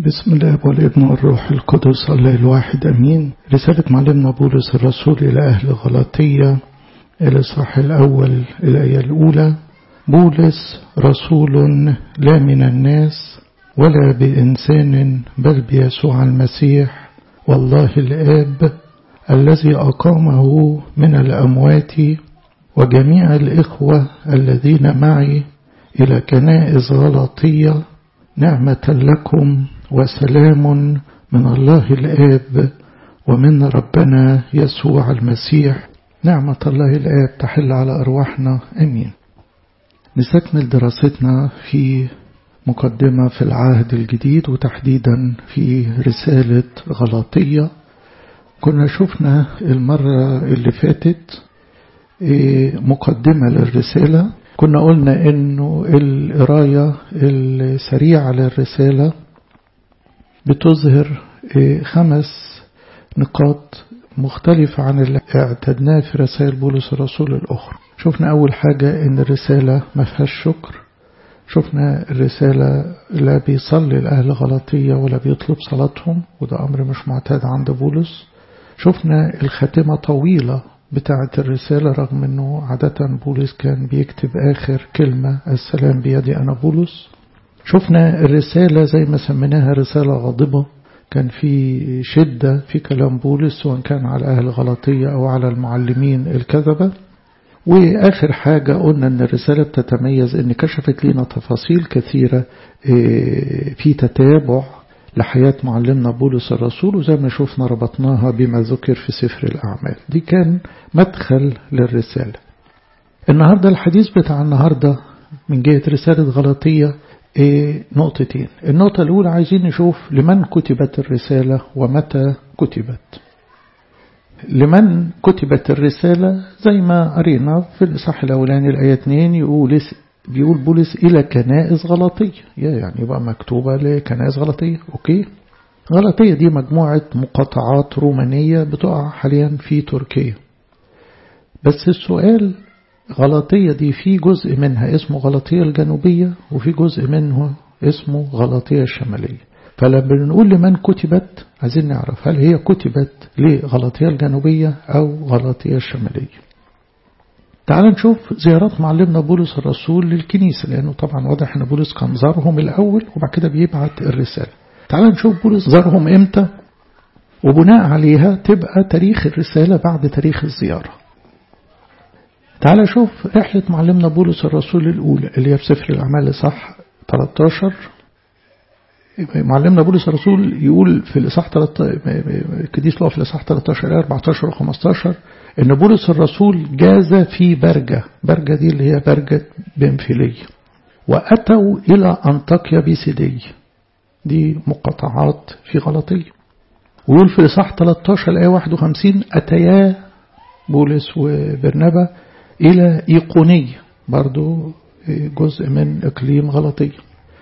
بسم الله والابن والروح القدس الله الواحد أمين رسالة معلمنا بولس الرسول إلى أهل غلطية الإصحاح الأول الآية الأولى بولس رسول لا من الناس ولا بإنسان بل بيسوع المسيح والله الآب الذي أقامه من الأموات وجميع الإخوة الذين معي إلى كنائس غلطية نعمة لكم وسلام من الله الآب ومن ربنا يسوع المسيح نعمة الله الآب تحل على أرواحنا أمين نستكمل دراستنا في مقدمة في العهد الجديد وتحديدا في رسالة غلاطية كنا شفنا المرة اللي فاتت مقدمة للرسالة كنا قلنا انه القراية السريعة للرسالة بتظهر خمس نقاط مختلفة عن اللي اعتدناه في رسائل بولس الرسول الأخرى شفنا أول حاجة إن الرسالة ما فيهاش شكر شفنا الرسالة لا بيصلي الأهل غلطية ولا بيطلب صلاتهم وده أمر مش معتاد عند بولس شفنا الخاتمة طويلة بتاعة الرسالة رغم أنه عادة بولس كان بيكتب آخر كلمة السلام بيدي أنا بولس شفنا الرسالة زي ما سميناها رسالة غاضبة كان في شدة في كلام بولس سواء كان على أهل غلطية أو على المعلمين الكذبة وآخر حاجة قلنا أن الرسالة بتتميز أن كشفت لنا تفاصيل كثيرة في تتابع لحياة معلمنا بولس الرسول وزي ما شفنا ربطناها بما ذكر في سفر الأعمال دي كان مدخل للرسالة النهاردة الحديث بتاع النهاردة من جهة رسالة غلطية إيه نقطتين النقطة الأولى عايزين نشوف لمن كتبت الرسالة ومتى كتبت لمن كتبت الرسالة زي ما قرينا في الإصحاح الأولاني الآية 2 يقول بيقول بولس إلى كنائس غلطية يعني يبقى مكتوبة لكنائس غلطية أوكي غلطية دي مجموعة مقاطعات رومانية بتقع حاليا في تركيا بس السؤال غلطية دي في جزء منها اسمه غلطية الجنوبية وفي جزء منه اسمه غلطية الشمالية فلما بنقول لمن كتبت عايزين نعرف هل هي كتبت لغلطية الجنوبية أو غلطية الشمالية تعال نشوف زيارات معلمنا بولس الرسول للكنيسة لأنه طبعا واضح أن بولس كان زارهم الأول وبعد كده بيبعت الرسالة تعال نشوف بولس زارهم إمتى وبناء عليها تبقى تاريخ الرسالة بعد تاريخ الزيارة تعال شوف رحلة معلمنا بولس الرسول الأولى اللي هي في سفر الأعمال صح 13 معلمنا بولس الرسول يقول في الإصحاح 13 القديس في الإصحاح 13 14 و 15 إن بولس الرسول جاز في برجة برجة دي اللي هي برجة بنفيلية وأتوا إلى أنطاكيا بيسيدية دي مقاطعات في غلطية ويقول في الإصحاح 13 الآية 51 أتيا بولس وبرنابا إلى إيقونية برضو جزء من إقليم غلطية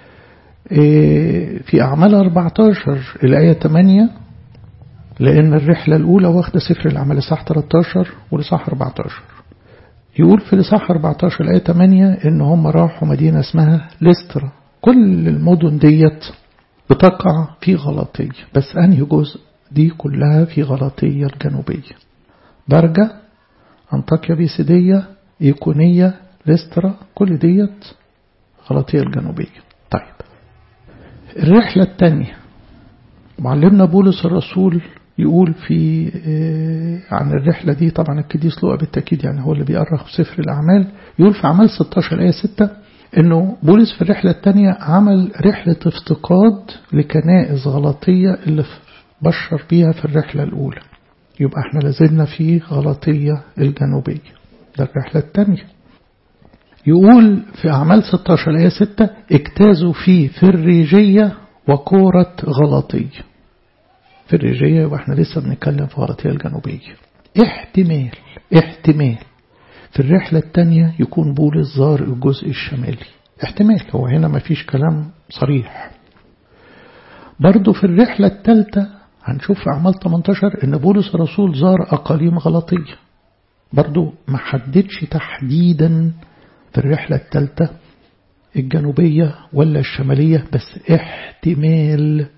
في أعمال 14 الآية 8 لأن الرحلة الأولى واخدة سفر الأعمال إصحاح 13 والإصحاح 14 يقول في الإصحاح 14 الآية 8 إن هم راحوا مدينة اسمها ليسترا كل المدن ديت بتقع في غلطية بس أنهي جزء دي كلها في غلطية الجنوبية برجة أنطاكيا بيسيدية إيقونية ليسترا كل ديت غلطية الجنوبية طيب الرحلة الثانية معلمنا بولس الرسول يقول في عن الرحلة دي طبعا القديس لوقا بالتأكيد يعني هو اللي بيأرخ في سفر الأعمال يقول في أعمال 16 الآية 6 إنه بولس في الرحلة الثانية عمل رحلة افتقاد لكنائس غلطية اللي بشر بيها في الرحلة الأولى يبقى احنا لازلنا في غلطية الجنوبية ده الرحلة الثانية يقول في أعمال 16 الآية 6 اجتازوا في فريجية وكورة غلطية فريجية واحنا لسه بنتكلم في غلطية الجنوبية احتمال احتمال في الرحلة الثانية يكون بولس زار الجزء الشمالي احتمال هو هنا ما فيش كلام صريح برضو في الرحلة الثالثة هنشوف في أعمال 18 إن بولس الرسول زار أقاليم غلطية برضو ما حددش تحديدا في الرحلة الثالثة الجنوبية ولا الشمالية بس احتمال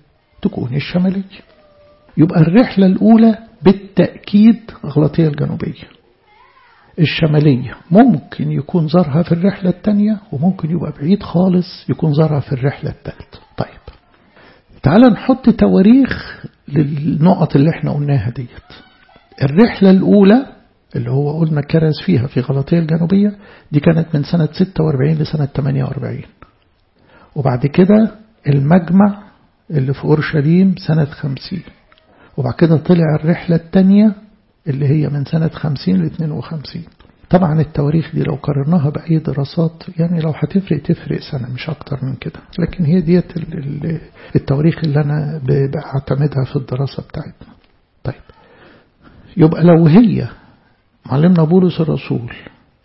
تكون الشمالية يبقى الرحلة الأولى بالتأكيد غلطية الجنوبية الشمالية ممكن يكون زارها في الرحلة الثانية وممكن يبقى بعيد خالص يكون زارها في الرحلة الثالثة طيب تعال نحط تواريخ للنقط اللي احنا قلناها ديت الرحلة الأولى اللي هو قلنا كرز فيها في غلطية الجنوبية دي كانت من سنة 46 لسنة 48 وبعد كده المجمع اللي في أورشليم سنة 50 وبعد كده طلع الرحلة الثانية اللي هي من سنة 50 ل 52 طبعا التواريخ دي لو قارناها بأي دراسات يعني لو هتفرق تفرق سنة مش أكتر من كده لكن هي ديت التواريخ اللي أنا بعتمدها في الدراسة بتاعتنا طيب يبقى لو هي معلمنا بولس الرسول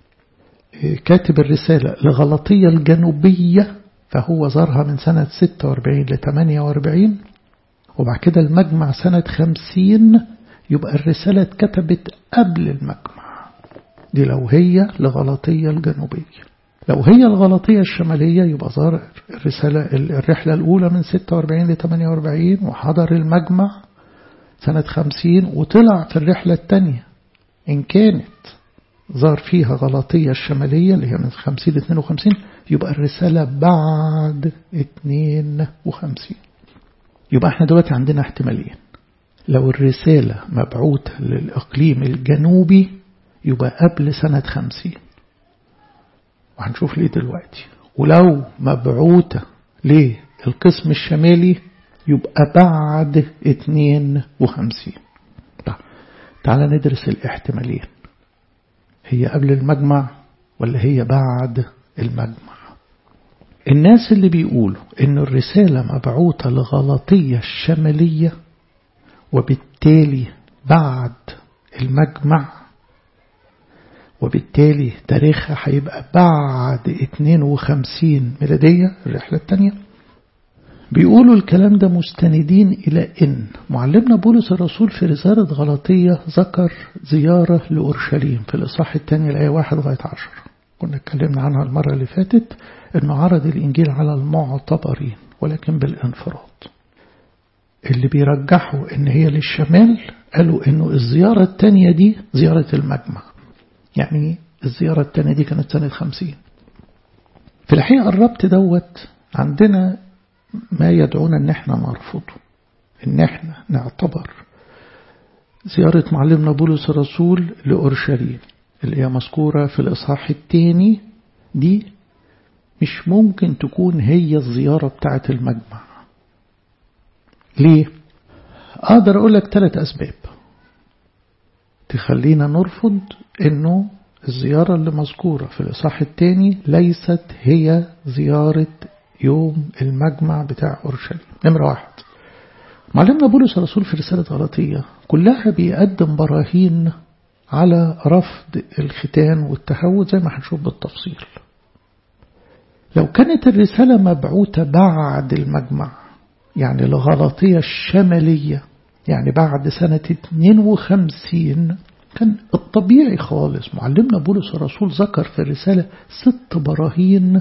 كاتب الرسالة لغلطية الجنوبية فهو زارها من سنة 46 ل 48 وبعد كده المجمع سنة 50 يبقى الرسالة اتكتبت قبل المجمع دي لو هي لغلطية الجنوبية لو هي الغلطية الشمالية يبقى زار الرسالة الرحلة الأولى من 46 ل 48 وحضر المجمع سنة 50 وطلع في الرحلة الثانية إن كانت زار فيها غلطية الشمالية اللي هي من 50 ل 52 يبقى الرسالة بعد 52 يبقى احنا دلوقتي عندنا احتمالين لو الرسالة مبعوثة للإقليم الجنوبي يبقى قبل سنة 50 وهنشوف ليه دلوقتي ولو مبعوثة للقسم الشمالي يبقى بعد 52 تعال ندرس الاحتمالين هي قبل المجمع ولا هي بعد المجمع الناس اللي بيقولوا ان الرسالة مبعوثة لغلطية الشمالية وبالتالي بعد المجمع وبالتالي تاريخها هيبقى بعد 52 ميلادية الرحلة الثانية بيقولوا الكلام ده مستندين إلى إن معلمنا بولس الرسول في رسالة غلطية ذكر زيارة لأورشليم في الإصحاح الثاني الآية واحد لغاية عشر كنا اتكلمنا عنها المرة اللي فاتت إنه عرض الإنجيل على المعتبرين ولكن بالانفراد اللي بيرجحوا إن هي للشمال قالوا إنه الزيارة الثانية دي زيارة المجمع يعني الزيارة الثانية دي كانت سنة خمسين في الحقيقة الربط دوت عندنا ما يدعونا ان احنا نرفضه ان احنا نعتبر زيارة معلمنا بولس الرسول لأورشليم اللي هي مذكورة في الإصحاح الثاني دي مش ممكن تكون هي الزيارة بتاعة المجمع ليه؟ أقدر أقول لك ثلاث أسباب تخلينا نرفض إنه الزيارة اللي مذكورة في الإصحاح الثاني ليست هي زيارة يوم المجمع بتاع أورشليم نمرة واحد معلمنا بولس الرسول في رسالة غلطية كلها بيقدم براهين على رفض الختان والتهود زي ما هنشوف بالتفصيل لو كانت الرسالة مبعوثة بعد المجمع يعني الغلطية الشمالية يعني بعد سنة 52 كان الطبيعي خالص معلمنا بولس الرسول ذكر في الرسالة ست براهين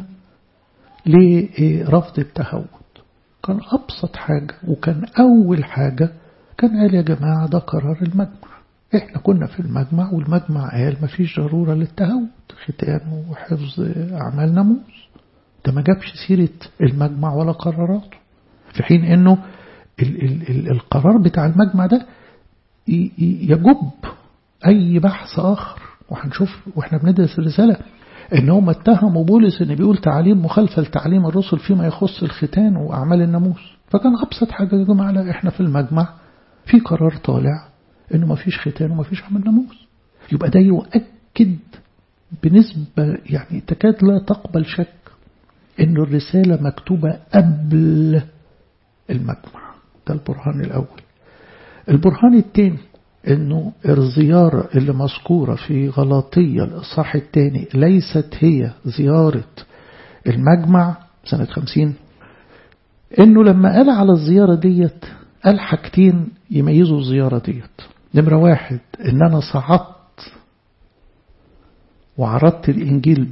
لرفض التهود كان أبسط حاجة وكان أول حاجة كان قال يا جماعة ده قرار المجمع احنا كنا في المجمع والمجمع قال مفيش ضرورة للتهود ختان وحفظ أعمال ناموس ده ما جابش سيرة المجمع ولا قراراته في حين انه ال ال ال القرار بتاع المجمع ده يجب اي بحث اخر وهنشوف واحنا بندرس الرسالة ان هم اتهموا بولس ان بيقول تعاليم مخالفة لتعليم الرسل فيما يخص الختان واعمال الناموس فكان ابسط حاجة يا جماعة لا احنا في المجمع في قرار طالع انه ما فيش ختان وما فيش عمل ناموس يبقى ده يؤكد بنسبة يعني تكاد لا تقبل شك انه الرسالة مكتوبة قبل المجمع ده البرهان الاول البرهان الثاني انه الزيارة اللي مذكورة في غلاطية الإصحاح الثاني ليست هي زيارة المجمع سنة خمسين انه لما قال على الزيارة ديت قال حاجتين يميزوا الزيارة ديت نمرة واحد ان انا صعدت وعرضت الانجيل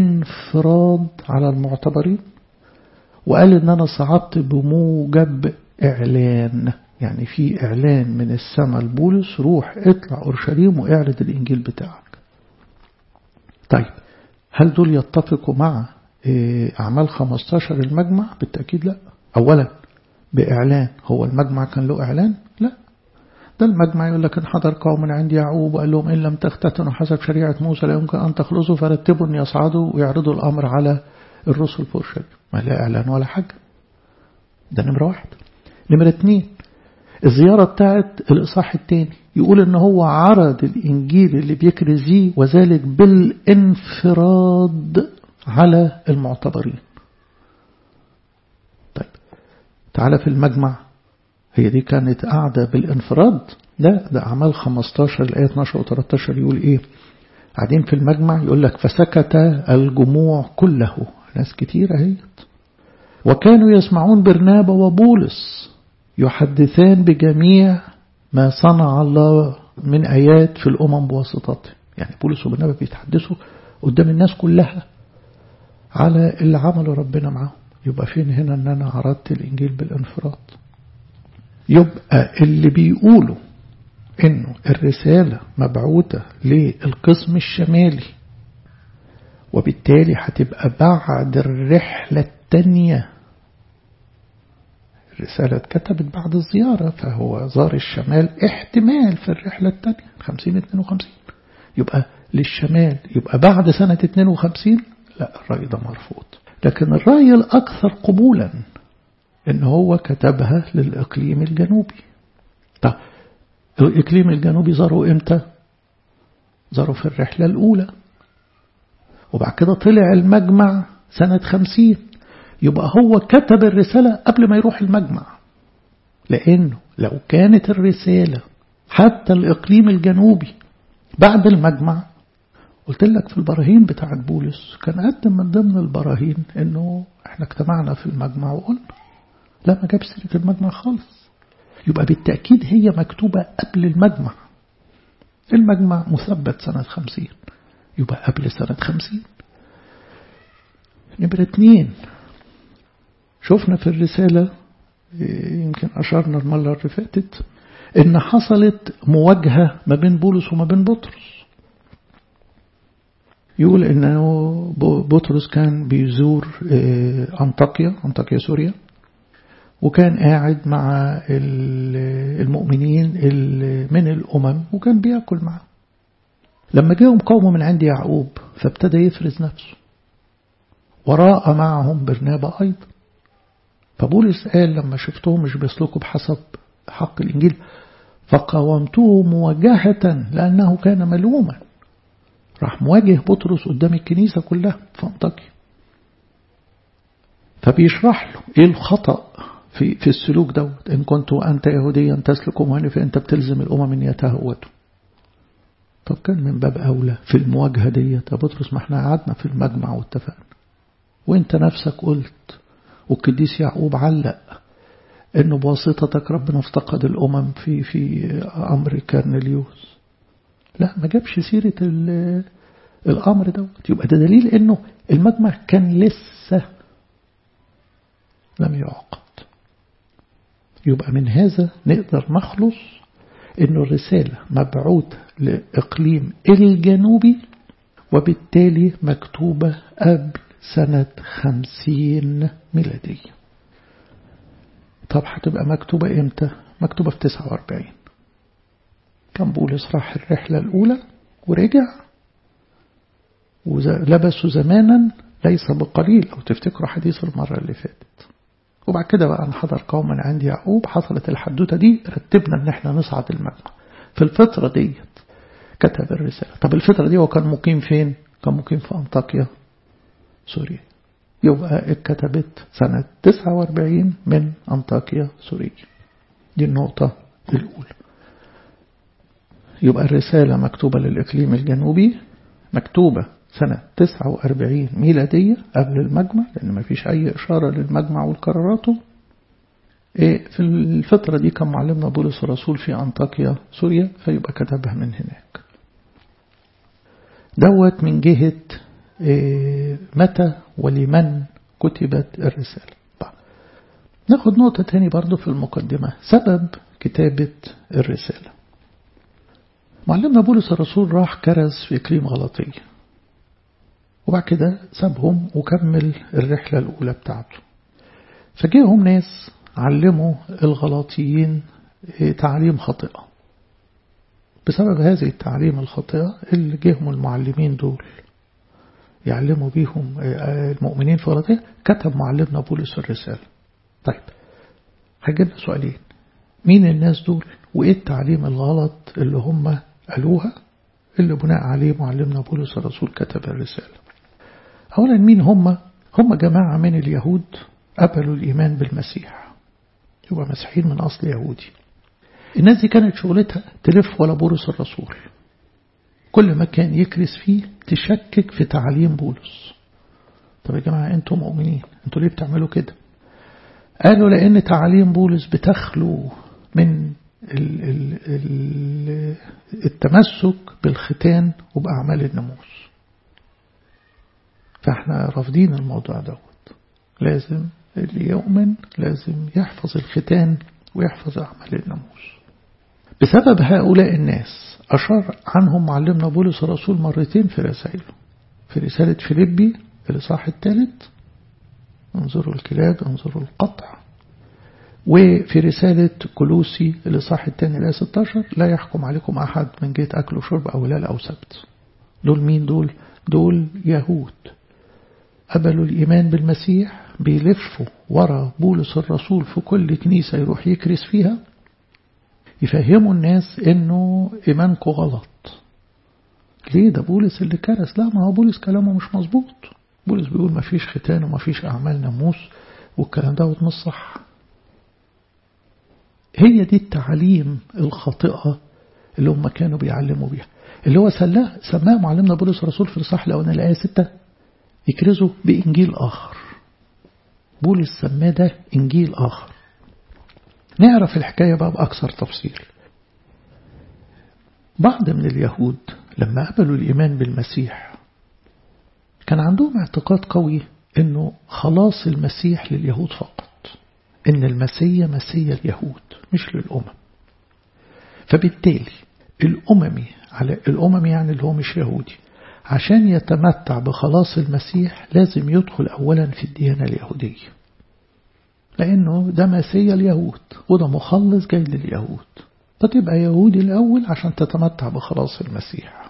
بالانفراد على المعتبرين وقال ان انا صعدت بموجب إعلان يعني في إعلان من السماء لبولس روح اطلع أورشليم واعرض الإنجيل بتاعك طيب هل دول يتفقوا مع أعمال 15 المجمع بالتأكيد لا أولا بإعلان هو المجمع كان له إعلان لا ده المجمع يقول لك انحضر قوم من عند يعقوب وقال لهم إن لم تختتنوا حسب شريعة موسى لا يمكن أن تخلصوا فرتبوا أن يصعدوا ويعرضوا الأمر على الرسل في أورشليم ما لا إعلان ولا حاجة ده نمرة واحد نمرة اتنين الزيارة بتاعت الإصحاح التاني يقول إن هو عرض الإنجيل اللي بيكرز فيه وذلك بالانفراد على المعتبرين طيب تعالى في المجمع هي دي كانت قاعدة بالانفراد لا ده أعمال 15 الآية 12 و 13 يقول إيه قاعدين في المجمع يقول لك فسكت الجموع كله ناس كتير اهيت وكانوا يسمعون برنابا وبولس يحدثان بجميع ما صنع الله من آيات في الأمم بواسطته يعني بولس وبرنابا بيتحدثوا قدام الناس كلها على اللي عمله ربنا معاهم يبقى فين هنا ان انا عرضت الانجيل بالانفراد يبقى اللي بيقولوا انه الرسالة مبعوثة للقسم الشمالي وبالتالي هتبقى بعد الرحلة التانية الرسالة اتكتبت بعد الزيارة فهو زار الشمال احتمال في الرحلة التانية 50 52 يبقى للشمال يبقى بعد سنة 52 لا الرأي ده مرفوض لكن الرأي الأكثر قبولا ان هو كتبها للإقليم الجنوبي طب الإقليم الجنوبي زاروا إمتى زاروا في الرحلة الأولى وبعد كده طلع المجمع سنة خمسين يبقى هو كتب الرسالة قبل ما يروح المجمع لأنه لو كانت الرسالة حتى الإقليم الجنوبي بعد المجمع قلت لك في البراهين بتاعت بولس كان قدم من ضمن البراهين انه احنا اجتمعنا في المجمع وقلنا لا ما جاب سيرة المجمع خالص يبقى بالتأكيد هي مكتوبة قبل المجمع المجمع مثبت سنة خمسين يبقى قبل سنة خمسين نمرة اتنين شفنا في الرسالة يمكن أشرنا المرة اللي فاتت إن حصلت مواجهة ما بين بولس وما بين بطرس يقول إنه بطرس كان بيزور أنطاكيا أنطاكيا سوريا وكان قاعد مع المؤمنين من الأمم وكان بيأكل معهم لما جاءهم قوم من عند يعقوب فابتدى يفرز نفسه وراء معهم برنابا أيضا فبولس قال لما شفتهم مش بيسلكوا بحسب حق الإنجيل فقاومته مواجهة لأنه كان ملوما راح مواجه بطرس قدام الكنيسة كلها في أنطاكيا فبيشرح له ايه الخطأ في في السلوك دوت إن كنت أنت يهوديا تسلك مهني فأنت بتلزم الأمم أن يتهوتوا طب كان من باب أولى في المواجهة ديت يا بطرس ما احنا قعدنا في المجمع واتفقنا وانت نفسك قلت والقديس يعقوب علق انه بواسطتك ربنا افتقد الامم في في امر كارنليوس لا ما جابش سيرة الامر دوت يبقى ده دليل انه المجمع كان لسه لم يعقد يبقى من هذا نقدر نخلص انه الرسالة مبعوثة لإقليم الجنوبي وبالتالي مكتوبة قبل سنة خمسين ميلادية طب هتبقى مكتوبة امتى مكتوبة في تسعة واربعين كان بولس راح الرحلة الأولى ورجع ولبسوا زمانا ليس بقليل أو تفتكروا حديث المرة اللي فاتت وبعد كده بقى انحضر قوم من عند يعقوب حصلت الحدوتة دي رتبنا ان احنا نصعد المجمع في الفترة ديت كتب الرسالة طب الفترة دي هو كان مقيم فين كان مقيم في أنطاكيا سوريا يبقى اتكتبت سنة 49 من أنطاكيا سوريا دي النقطة الأولى يبقى الرسالة مكتوبة للإقليم الجنوبي مكتوبة سنة 49 ميلادية قبل المجمع لأن ما فيش أي إشارة للمجمع والقراراته في الفترة دي كان معلمنا بولس الرسول في أنطاكيا سوريا فيبقى كتبها من هناك دوت من جهة متى ولمن كتبت الرسالة ناخد نقطة تاني برضو في المقدمة سبب كتابة الرسالة معلمنا بولس الرسول راح كرز في إقليم غلطية وبعد كده سابهم وكمل الرحلة الأولى بتاعته فجاهم ناس علموا الغلاطيين تعليم خاطئة بسبب هذه التعليم الخاطئة اللي جاهم المعلمين دول يعلموا بيهم المؤمنين في غلطية كتب معلمنا بولس الرسالة طيب هجيبنا سؤالين مين الناس دول وإيه التعليم الغلط اللي هم قالوها اللي بناء عليه معلمنا بولس الرسول كتب الرسالة أولا مين هم هم جماعة من اليهود قبلوا الإيمان بالمسيح يبقى مسيحيين من أصل يهودي الناس دي كانت شغلتها تلف ولا بولس الرسول كل ما كان يكرس فيه تشكك في تعليم بولس طب يا جماعة انتم مؤمنين انتوا ليه بتعملوا كده قالوا لأن تعليم بولس بتخلو من ال ال ال التمسك بالختان وبأعمال الناموس فاحنا رافضين الموضوع دوت لازم اللي يؤمن لازم يحفظ الختان ويحفظ أعمال الناموس بسبب هؤلاء الناس أشار عنهم معلمنا بولس الرسول مرتين في رسائله في رسالة فيليبي الإصحاح الثالث انظروا الكلاب انظروا القطع وفي رسالة كلوسي الإصحاح الثاني الآية 16 لا يحكم عليكم أحد من جهة أكل وشرب أو هلال أو سبت دول مين دول؟ دول يهود قبلوا الإيمان بالمسيح بيلفوا ورا بولس الرسول في كل كنيسة يروح يكرس فيها يفهموا الناس انه ايمانكم غلط ليه ده بولس اللي كرس لا ما هو بولس كلامه مش مظبوط بولس بيقول ما فيش ختان وما فيش اعمال ناموس والكلام دوت مش صح هي دي التعليم الخاطئة اللي هم كانوا بيعلموا بيها اللي هو سلاه سماه معلمنا بولس الرسول في الصح الأولاني الآية 6 يكرزوا بإنجيل آخر بولس سماه ده إنجيل آخر نعرف الحكاية بقى بأكثر تفصيل بعض من اليهود لما قبلوا الإيمان بالمسيح كان عندهم اعتقاد قوي أنه خلاص المسيح لليهود فقط أن المسيح مسيح اليهود مش للأمم فبالتالي الأممي على الأممي يعني اللي هو مش يهودي عشان يتمتع بخلاص المسيح لازم يدخل أولا في الديانة اليهودية لأنه ده مسيا اليهود وده مخلص جاي لليهود فتبقى يهودي الأول عشان تتمتع بخلاص المسيح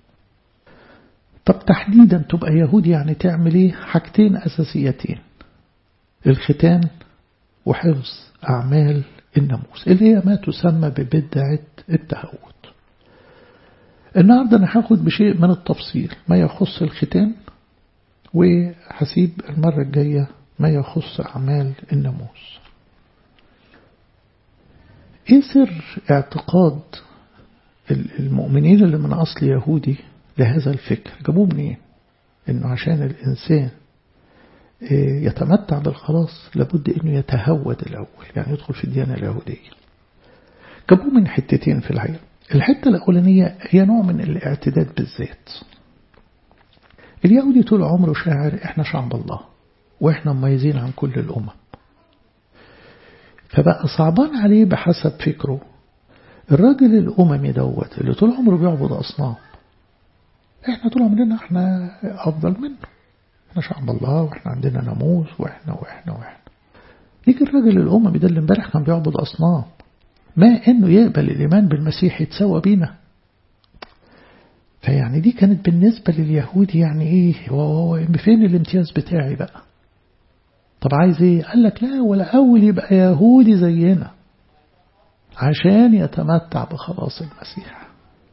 طب تحديدا تبقى يهودي يعني تعمل ايه حاجتين أساسيتين الختان وحفظ أعمال الناموس اللي هي ما تسمى ببدعة التهود النهاردة أنا هاخد بشيء من التفصيل ما يخص الختان وهسيب المرة الجاية ما يخص أعمال الناموس إيه سر اعتقاد المؤمنين اللي من أصل يهودي لهذا الفكر جابوه منين إنه عشان الإنسان يتمتع بالخلاص لابد إنه يتهود الأول يعني يدخل في الديانة اليهودية جابوه من حتتين في الحقيقة الحتة الأولانية هي نوع من الاعتداد بالذات اليهودي طول عمره شاعر إحنا شعب الله وإحنا مميزين عن كل الأمم فبقى صعبان عليه بحسب فكره الراجل الأممي دوت اللي طول عمره بيعبد أصنام إحنا طول عمرنا إحنا أفضل منه إحنا شعب الله وإحنا عندنا ناموس وإحنا وإحنا وإحنا يجي الراجل الأممي ده اللي امبارح كان بيعبد أصنام ما إنه يقبل الإيمان بالمسيح يتساوى بينا فيعني دي كانت بالنسبة لليهود يعني إيه هو فين الامتياز بتاعي بقى طب عايز إيه قال لك لا ولا أول يبقى يهودي زينا عشان يتمتع بخلاص المسيح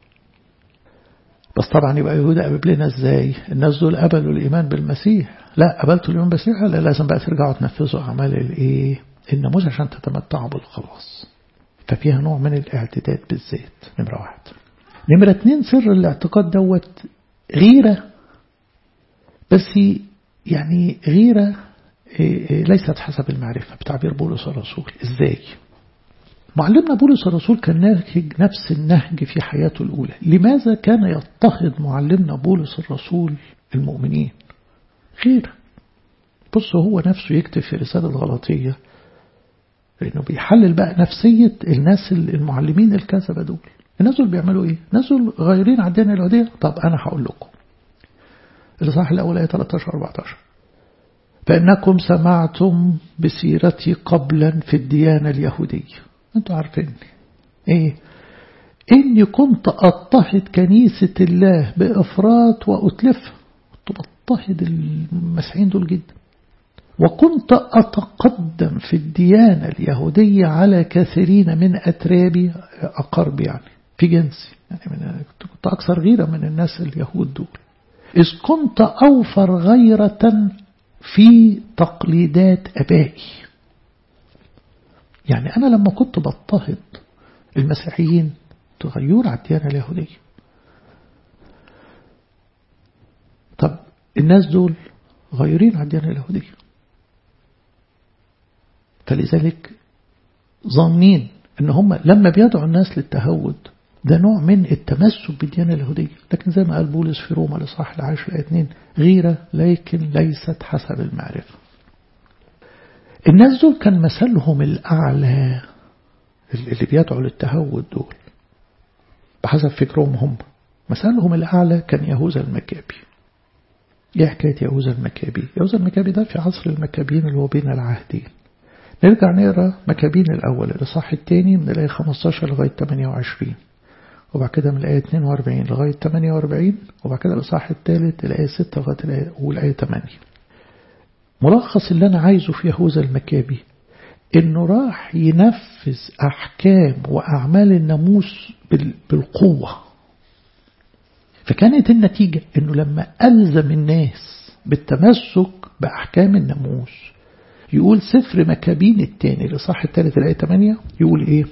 بس طبعا يبقى يهودا قبلنا ازاي الناس دول قبلوا الإيمان بالمسيح لا قبلتوا الإيمان بالمسيح لا لازم بقى ترجعوا تنفذوا أعمال الإيه الناموس عشان تتمتعوا بالخلاص ففيها نوع من الاعتداد بالذات نمرة واحد نمرة اتنين سر الاعتقاد دوت غيرة بس يعني غيرة ليست حسب المعرفة بتعبير بولس الرسول ازاي معلمنا بولس الرسول كان ناهج نفس النهج في حياته الأولى لماذا كان يضطهد معلمنا بولس الرسول المؤمنين غير بص هو نفسه يكتب في رسالة الغلطية لأنه بيحلل بقى نفسية الناس المعلمين الكذبة دول الناس دول بيعملوا ايه الناس دول غيرين على الدين اليهودية طب أنا هقول لكم الإصحاح الأول آية 13 14 فإنكم سمعتم بسيرتي قبلا في الديانة اليهودية أنتوا عارفين إيه إني كنت أضطهد كنيسة الله بإفراط وأتلفها كنت بضطهد المسيحيين دول جدا وكنت أتقدم في الديانة اليهودية على كثيرين من أترابي أقرب يعني في جنسي يعني من كنت أكثر غيرة من الناس اليهود دول إذ كنت أوفر غيرة في تقليدات أبائي يعني أنا لما كنت بضطهد المسيحيين تغير على الديانة اليهودية طب الناس دول غيرين على الديانة اليهودية فلذلك ظنين ان هم لما بيدعوا الناس للتهود ده نوع من التمسك بالديانة اليهودية لكن زي ما قال بولس في روما لصح العاشر الآية 2 غيرة لكن ليست حسب المعرفة الناس دول كان مثلهم الأعلى اللي بيدعوا للتهود دول بحسب فكرهم هم مثلهم الأعلى كان يهوذا المكابي ايه حكاية يهوذا المكابي يهوذا المكابي ده في عصر المكابين اللي هو بين العهدين نرجع نقرا مكابين الأول الإصحاح الثاني من الآية 15 لغاية 28 وبعد كده من الآية 42 لغاية 48 وبعد كده الإصحاح الثالث الآية 6 لغاية الآية والآية 8 ملخص اللي أنا عايزه في يهوذا المكابي إنه راح ينفذ أحكام وأعمال الناموس بالقوة فكانت النتيجة إنه لما ألزم الناس بالتمسك بأحكام الناموس يقول سفر مكابين الثاني لصح الثالث الآية 8 يقول إيه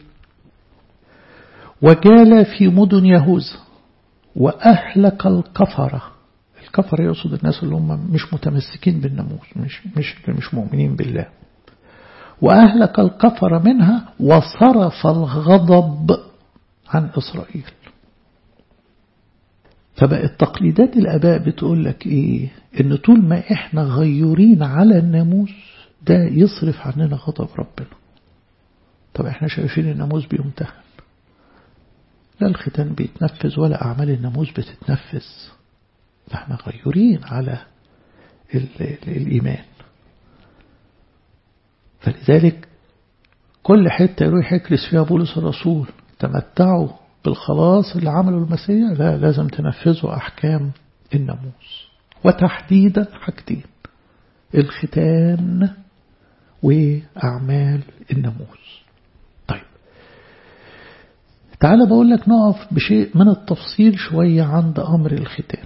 وجال في مدن يهوذا وأهلك الكفرة الكفرة يقصد الناس اللي هم مش متمسكين بالناموس مش, مش, مش مؤمنين بالله وأهلك الكفر منها وصرف الغضب عن إسرائيل فبقت تقليدات الآباء بتقول لك إيه إن طول ما إحنا غيورين على الناموس ده يصرف عننا غضب ربنا طب إحنا شايفين الناموس بيمتهن لا الختان بيتنفذ ولا أعمال الناموس بتتنفذ فإحنا غيورين على الإيمان فلذلك كل حتة يروح يكرس فيها بولس الرسول تمتعوا بالخلاص اللي عمله المسيح لا لازم تنفذوا أحكام الناموس وتحديدا حاجتين الختان وأعمال الناموس طيب تعال بقول لك نقف بشيء من التفصيل شوية عند أمر الختان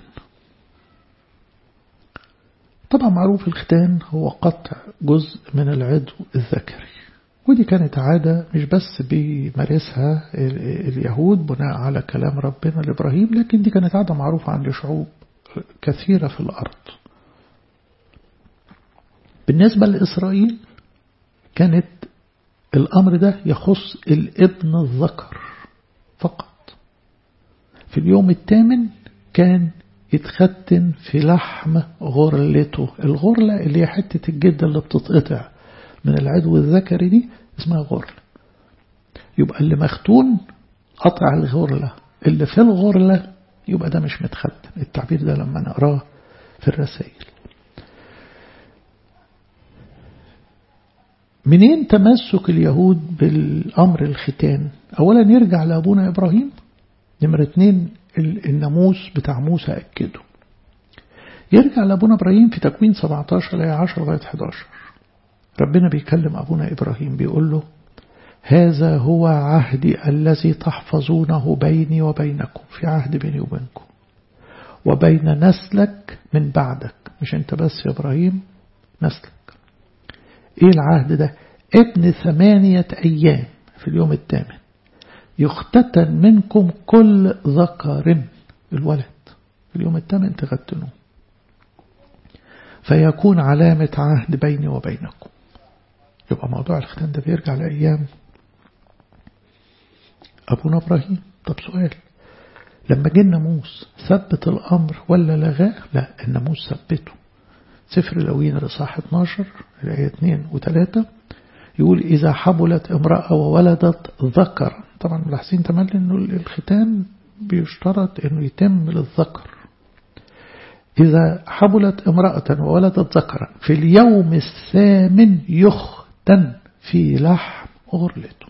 طبعا معروف الختان هو قطع جزء من العضو الذكري ودي كانت عادة مش بس بيمارسها اليهود بناء على كلام ربنا لإبراهيم لكن دي كانت عادة معروفة عند شعوب كثيرة في الأرض بالنسبة لإسرائيل كانت الأمر ده يخص الابن الذكر فقط في اليوم الثامن كان يتختن في لحم غرلته الغرلة اللي هي حتة الجدة اللي بتتقطع من العدو الذكري دي اسمها غرلة يبقى اللي مختون قطع الغرلة اللي في الغرلة يبقى ده مش متختن التعبير ده لما نقراه في الرسائل منين تمسك اليهود بالأمر الختان أولا يرجع لأبونا إبراهيم نمرة اتنين الناموس بتاع موسى أكده يرجع لأبونا إبراهيم في تكوين 17 لآية 10 لغاية 11 ربنا بيكلم أبونا إبراهيم بيقول له هذا هو عهدي الذي تحفظونه بيني وبينكم في عهد بيني وبينكم وبين نسلك من بعدك مش انت بس يا إبراهيم نسلك ايه العهد ده ابن ثمانية أيام في اليوم الثامن يختتن منكم كل ذكر الولد في اليوم الثامن تختنوه فيكون علامة عهد بيني وبينكم يبقى موضوع الختان ده بيرجع لأيام أبونا إبراهيم طب سؤال لما جه الناموس ثبت الأمر ولا لغاه لا الناموس ثبته سفر الأوين الإصحاح 12 الآية 2 و3 يقول إذا حبلت امرأة وولدت ذكر طبعا ملاحظين تملي أنه الختان بيشترط أنه يتم للذكر إذا حبلت امرأة وولدت ذكرا في اليوم الثامن يختن في لحم غرلته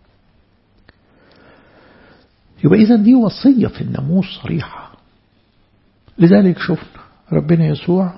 يبقى إذا دي وصية في الناموس صريحة لذلك شفنا ربنا يسوع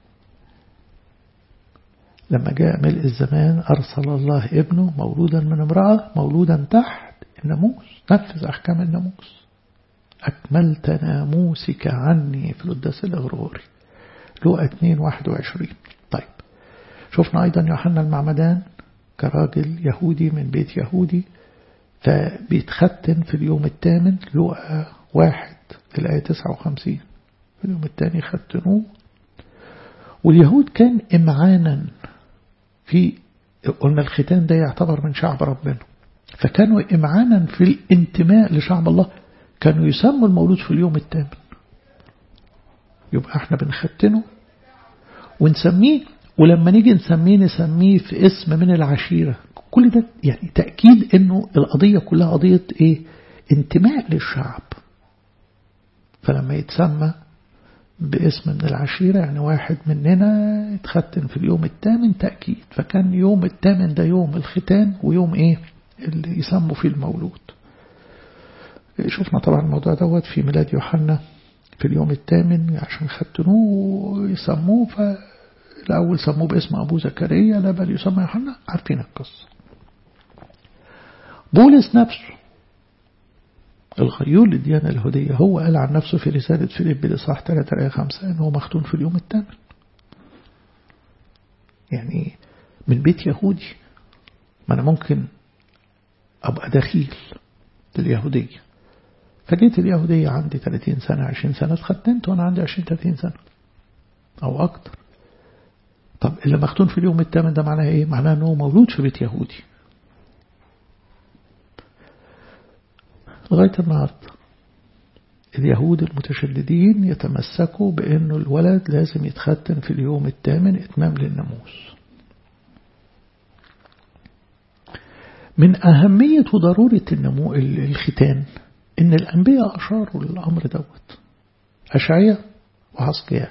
لما جاء ملء الزمان أرسل الله ابنه مولودا من امرأة مولودا تحت الناموس نفذ أحكام الناموس أكملت ناموسك عني في القداس الأغروري لقى 2 21 طيب شفنا أيضا يوحنا المعمدان كراجل يهودي من بيت يهودي فبيتختن في اليوم الثامن لقى واحد الآية 59 في اليوم الثاني ختنوه واليهود كان إمعانا في قلنا الختان ده يعتبر من شعب ربنا فكانوا إمعانا في الانتماء لشعب الله كانوا يسموا المولود في اليوم الثامن يبقى احنا بنختنه ونسميه ولما نيجي نسميه نسميه في اسم من العشيرة كل ده يعني تأكيد انه القضية كلها قضية ايه انتماء للشعب فلما يتسمى باسم من العشيرة يعني واحد مننا اتختن في اليوم الثامن تأكيد فكان يوم الثامن ده يوم الختان ويوم ايه اللي يسموا فيه المولود شفنا طبعا الموضوع دوت في ميلاد يوحنا في اليوم الثامن عشان ختنوه ويسموه فالأول سموه باسم أبو زكريا لا بل يسمى يوحنا عارفين القصة بولس نفسه الغيور للديانة اليهودية هو قال عن نفسه في رسالة فيليب الإصحاح 3 آية 5 أنه مختون في اليوم الثامن يعني من بيت يهودي ما أنا ممكن أبقى دخيل لليهودية فجيت اليهودية عندي 30 سنة 20 سنة اتختنت وأنا عندي 20 30 سنة أو أكتر طب اللي مختون في اليوم الثامن ده معناه إيه؟ معناه أنه مولود في بيت يهودي لغاية النهاردة اليهود المتشددين يتمسكوا بأنه الولد لازم يتختن في اليوم الثامن إتمام للناموس من أهمية وضرورة النمو الختان إن الأنبياء أشاروا للأمر دوت أشعية وحسقيال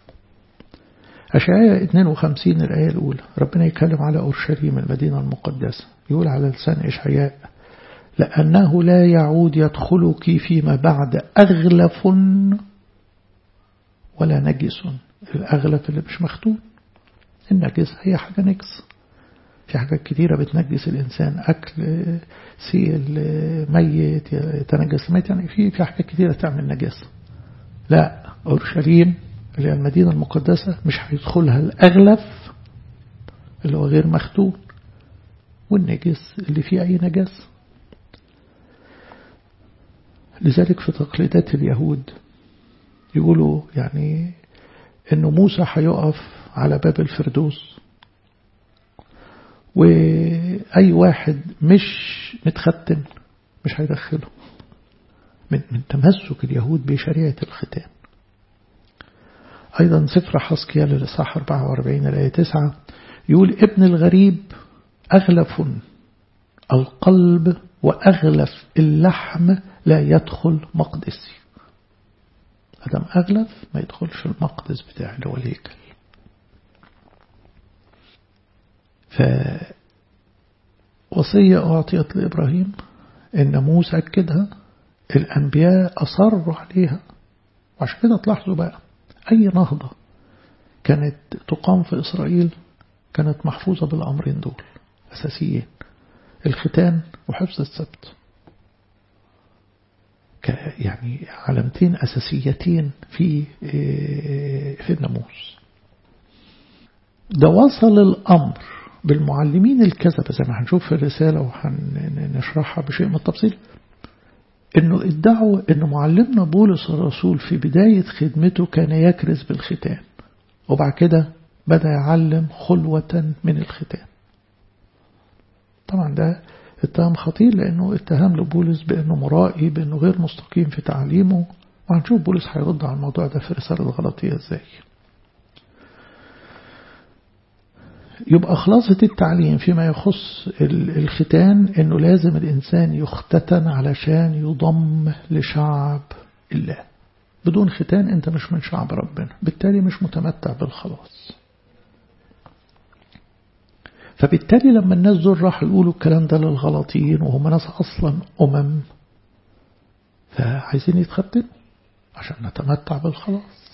أشعية 52 الآية الأولى ربنا يتكلم على أورشليم المدينة المقدسة يقول على لسان إشعياء لأنه لا يعود يدخلك فيما بعد أغلف ولا نجس الأغلف اللي مش مختون النجس هي حاجة نجس في حاجات كتيرة بتنجس الإنسان أكل سيل ميت يتنجس الميت يعني في في حاجات كتيرة تعمل نجاسة لا أورشليم اللي هي المدينة المقدسة مش هيدخلها الأغلف اللي هو غير مختون والنجس اللي فيه أي نجاسة لذلك في تقليدات اليهود يقولوا يعني انه موسى هيقف على باب الفردوس واي واحد مش متختم مش هيدخله من, من تمسك اليهود بشريعة الختان أيضا سفر حسكيال الإصحاح 44 الآية 9 يقول ابن الغريب أغلف القلب وأغلف اللحم لا يدخل مقدسي أدم أغلف ما يدخلش المقدس بتاعي اللي هو الهيكل فوصية أعطيت لإبراهيم إن موسى أكدها الأنبياء أصروا عليها وعشان كده تلاحظوا بقى أي نهضة كانت تقام في إسرائيل كانت محفوظة بالأمرين دول أساسيين الختان وحفظ السبت يعني علامتين أساسيتين في في الناموس ده وصل الأمر بالمعلمين الكذبة زي ما هنشوف في الرسالة وهنشرحها بشيء من التفصيل انه ادعوا ان معلمنا بولس الرسول في بداية خدمته كان يكرز بالختان وبعد كده بدأ يعلم خلوة من الختان طبعا ده اتهام خطير لأنه اتهام لبولس بأنه مرائي بأنه غير مستقيم في تعليمه وهنشوف بولس هيرد على الموضوع ده في رسالة الغلطية ازاي يبقى خلاصة التعليم فيما يخص الختان انه لازم الانسان يختتن علشان يضم لشعب الله بدون ختان انت مش من شعب ربنا بالتالي مش متمتع بالخلاص فبالتالي لما الناس دول راحوا يقولوا الكلام ده للغلطيين وهم ناس اصلا امم فعايزين يتختنوا عشان نتمتع بالخلاص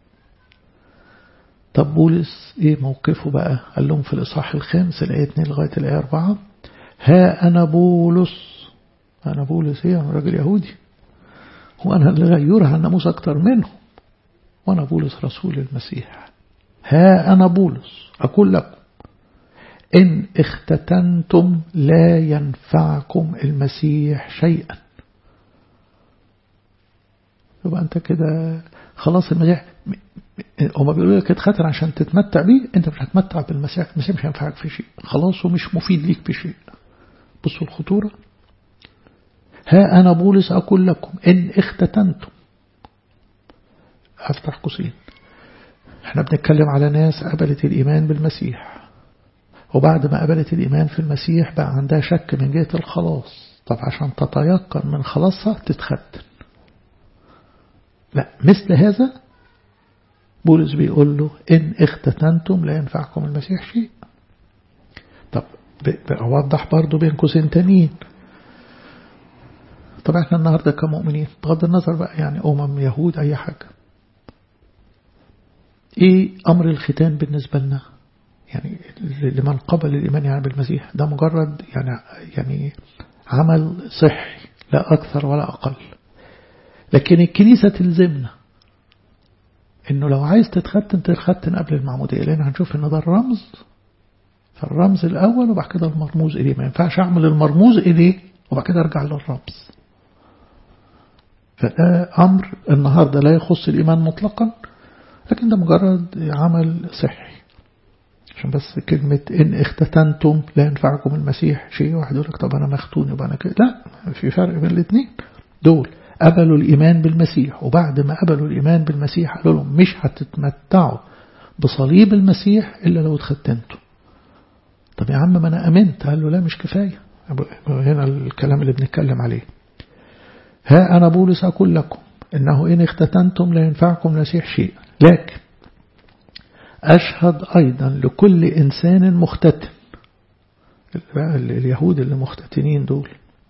طب بولس ايه موقفه بقى قال لهم في الاصحاح الخامس الايه 2 لغايه الايه 4 ها انا بولس انا بولس ايه انا راجل يهودي وانا اللي غيرها الناموس اكتر منهم وانا بولس رسول المسيح ها انا بولس اقول لكم ان اختتنتم لا ينفعكم المسيح شيئا يبقى انت كده خلاص المسيح هما بيقولوا لك اتختن عشان تتمتع بيه انت مش هتمتع بالمسيح المسيح مش هينفعك في شيء خلاص ومش مفيد ليك بشيء بصوا الخطورة ها أنا بولس أقول لكم إن اختتنتم أفتح قوسين احنا بنتكلم على ناس قبلت الإيمان بالمسيح وبعد ما قبلت الإيمان في المسيح بقى عندها شك من جهة الخلاص طب عشان تتيقن من خلاصها تتختن لا مثل هذا بولس بيقول له إن اختتنتم لا ينفعكم المسيح شيء طب أوضح برضو بين قوسين تانيين طب احنا النهاردة كمؤمنين بغض النظر بقى يعني أمم يهود أي حاجة ايه أمر الختان بالنسبة لنا يعني لمن قبل الإيمان يعني بالمسيح ده مجرد يعني يعني عمل صحي لا أكثر ولا أقل لكن الكنيسة تلزمنا انه لو عايز تتختن تتختن قبل المعمودية لان هنشوف ان ده الرمز فالرمز الاول وبعد كده المرموز اليه ما ينفعش اعمل المرموز اليه وبعد كده ارجع للرمز فده امر النهارده لا يخص الايمان مطلقا لكن ده مجرد عمل صحي عشان بس كلمة إن اختتنتم لا ينفعكم المسيح شيء واحد يقول لك طب أنا مختون يبقى أنا كده لا في فرق بين الاثنين دول قبلوا الإيمان بالمسيح وبعد ما قبلوا الإيمان بالمسيح قالوا لهم مش هتتمتعوا بصليب المسيح إلا لو اتختنتوا طب يا عم ما أنا أمنت قال له لا مش كفاية هنا الكلام اللي بنتكلم عليه ها أنا بولس أقول لكم إنه إن اختتنتم لا ينفعكم المسيح شيء لكن أشهد أيضا لكل إنسان مختتن اليهود اللي مختتنين دول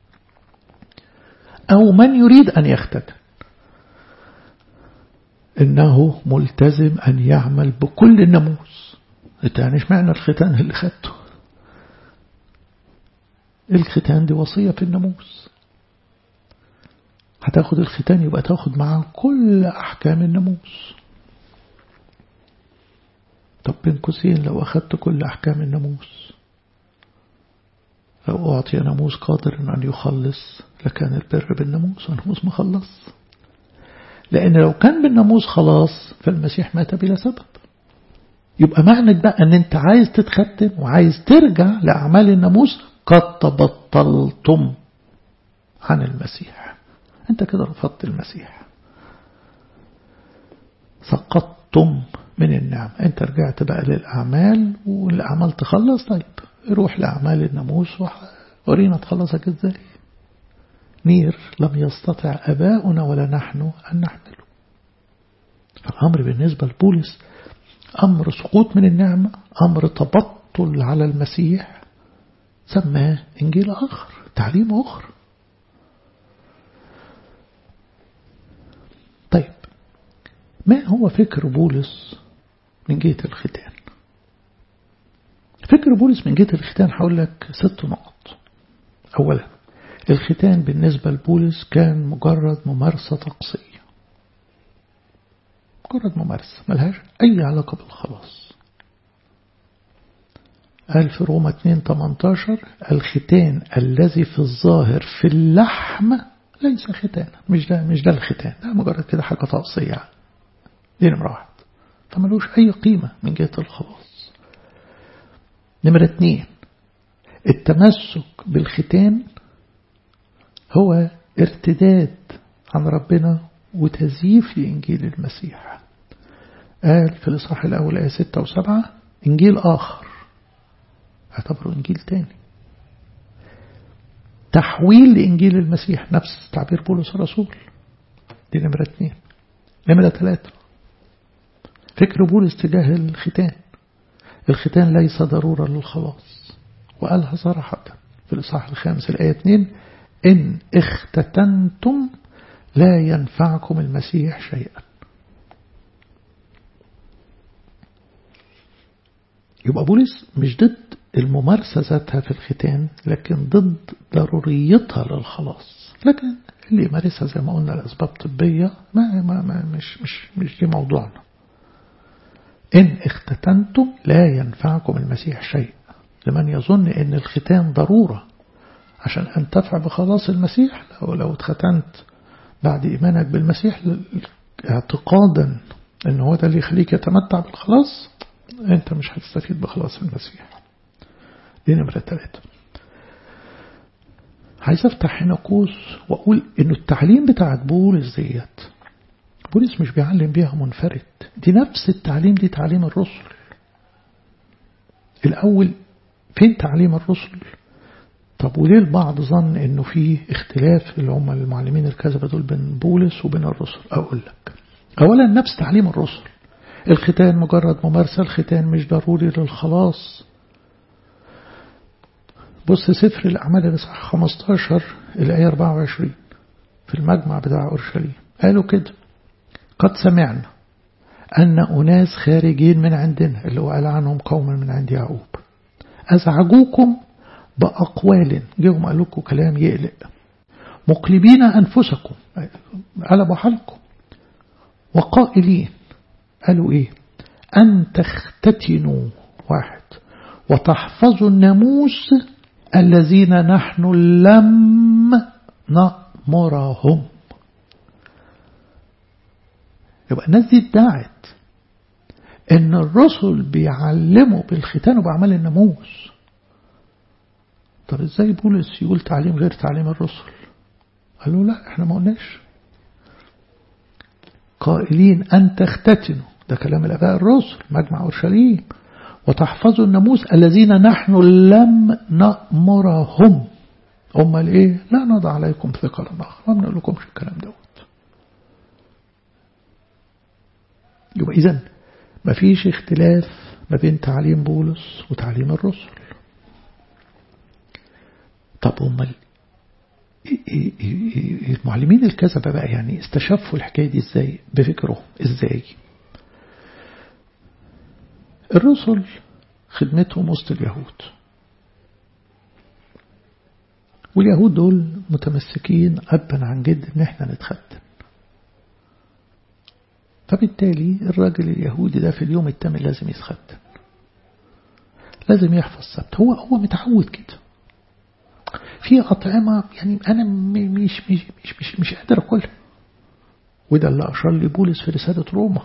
أو من يريد أن يختتن إنه ملتزم أن يعمل بكل الناموس يعني مش معنى الختان اللي خدته الختان دي وصية في الناموس هتاخد الختان يبقى تاخد معاه كل أحكام الناموس طب بين قوسين لو أخدت كل أحكام الناموس لو أعطي ناموس قادر أن يخلص لكان البر بالناموس والناموس مخلص لأن لو كان بالناموس خلاص فالمسيح مات بلا سبب يبقى معنى بقى أن أنت عايز تتختم وعايز ترجع لأعمال الناموس قد تبطلتم عن المسيح أنت كده رفضت المسيح سقطتم من النعم أنت رجعت بقى للأعمال والأعمال تخلص طيب روح لأعمال الناموس ورينا تخلصك إزاي نير لم يستطع أباؤنا ولا نحن أن نحمله فالأمر بالنسبة لبولس أمر سقوط من النعمة أمر تبطل على المسيح سماه إنجيل آخر تعليم آخر طيب ما هو فكر بولس من جهة الختان فكر بولس من جهة الختان هقول لك ست نقط أولا الختان بالنسبة لبولس كان مجرد ممارسة طقسية مجرد ممارسة ملهاش أي علاقة بالخلاص قال في روما 2 18 الختان الذي في الظاهر في اللحم ليس ختانا مش ده مش ده الختان ده مجرد كده حاجة طقسية دي نمرة واحد فملوش أي قيمة من جهة الخلاص نمرة اتنين التمسك بالختان هو ارتداد عن ربنا وتزييف لإنجيل المسيح قال في الإصحاح الأول آية ستة وسبعة إنجيل آخر اعتبره إنجيل تاني تحويل لإنجيل المسيح نفس تعبير بولس الرسول دي نمرة اثنين نمرة ثلاثة فكر بولس تجاه الختان الختان ليس ضرورة للخلاص وقالها صراحة في الإصحاح الخامس الآية 2 إن اختتنتم لا ينفعكم المسيح شيئا يبقى بولس مش ضد الممارسة ذاتها في الختان لكن ضد ضروريتها للخلاص لكن اللي يمارسها زي ما قلنا لأسباب طبية ما, ما, ما مش, مش, مش دي موضوعنا إن اختتنتم لا ينفعكم المسيح شيء لمن يظن إن الختان ضرورة عشان أنتفع بخلاص المسيح لو, لو اتختنت بعد إيمانك بالمسيح اعتقادا إن هو ده اللي يخليك يتمتع بالخلاص أنت مش هتستفيد بخلاص المسيح دي نمرة ثلاثة عايز افتح هنا قوس واقول انه التعليم بتاعت بولس ديت بولس مش بيعلم بيها منفرد دي نفس التعليم دي تعليم الرسل الاول فين تعليم الرسل طب وليه البعض ظن انه في اختلاف اللي هم المعلمين الكذبة دول بين بولس وبين الرسل اقول لك اولا نفس تعليم الرسل الختان مجرد ممارسة الختان مش ضروري للخلاص بص سفر الأعمال الإصحاح 15 الآية 24 في المجمع بتاع أورشليم قالوا كده قد سمعنا أن أناس خارجين من عندنا اللي هو قال عنهم قوم من عند يعقوب أزعجوكم بأقوال جيهم قالوا لكم كلام يقلق مقلبين أنفسكم قلبوا حالكم وقائلين قالوا إيه أن تختتنوا واحد وتحفظوا الناموس الذين نحن لم نأمرهم يبقى الناس دي ادعت ان الرسل بيعلموا بالختان وبأعمال الناموس طب ازاي بولس يقول تعليم غير تعليم الرسل قالوا لا احنا ما قلناش قائلين ان تختتنوا ده كلام الاباء الرسل مجمع اورشليم وتحفظوا الناموس الذين نحن لم نأمرهم هم الايه لا نضع عليكم ثقلا اخر ما بنقول لكمش الكلام دوت يبقى اذا مفيش اختلاف ما بين تعليم بولس وتعليم الرسل طب هم المعلمين الكذبة بقى يعني استشفوا الحكاية دي ازاي بفكرهم ازاي الرسل خدمتهم وسط اليهود واليهود دول متمسكين أبا عن جد إن إحنا نتختم فبالتالي الراجل اليهودي ده في اليوم الثامن لازم يتختم لازم يحفظ السبت هو هو متعود كده في أطعمة يعني أنا مش مش مش مش, مش قادر أكلها وده اللي أشار لي بولس في رسالة روما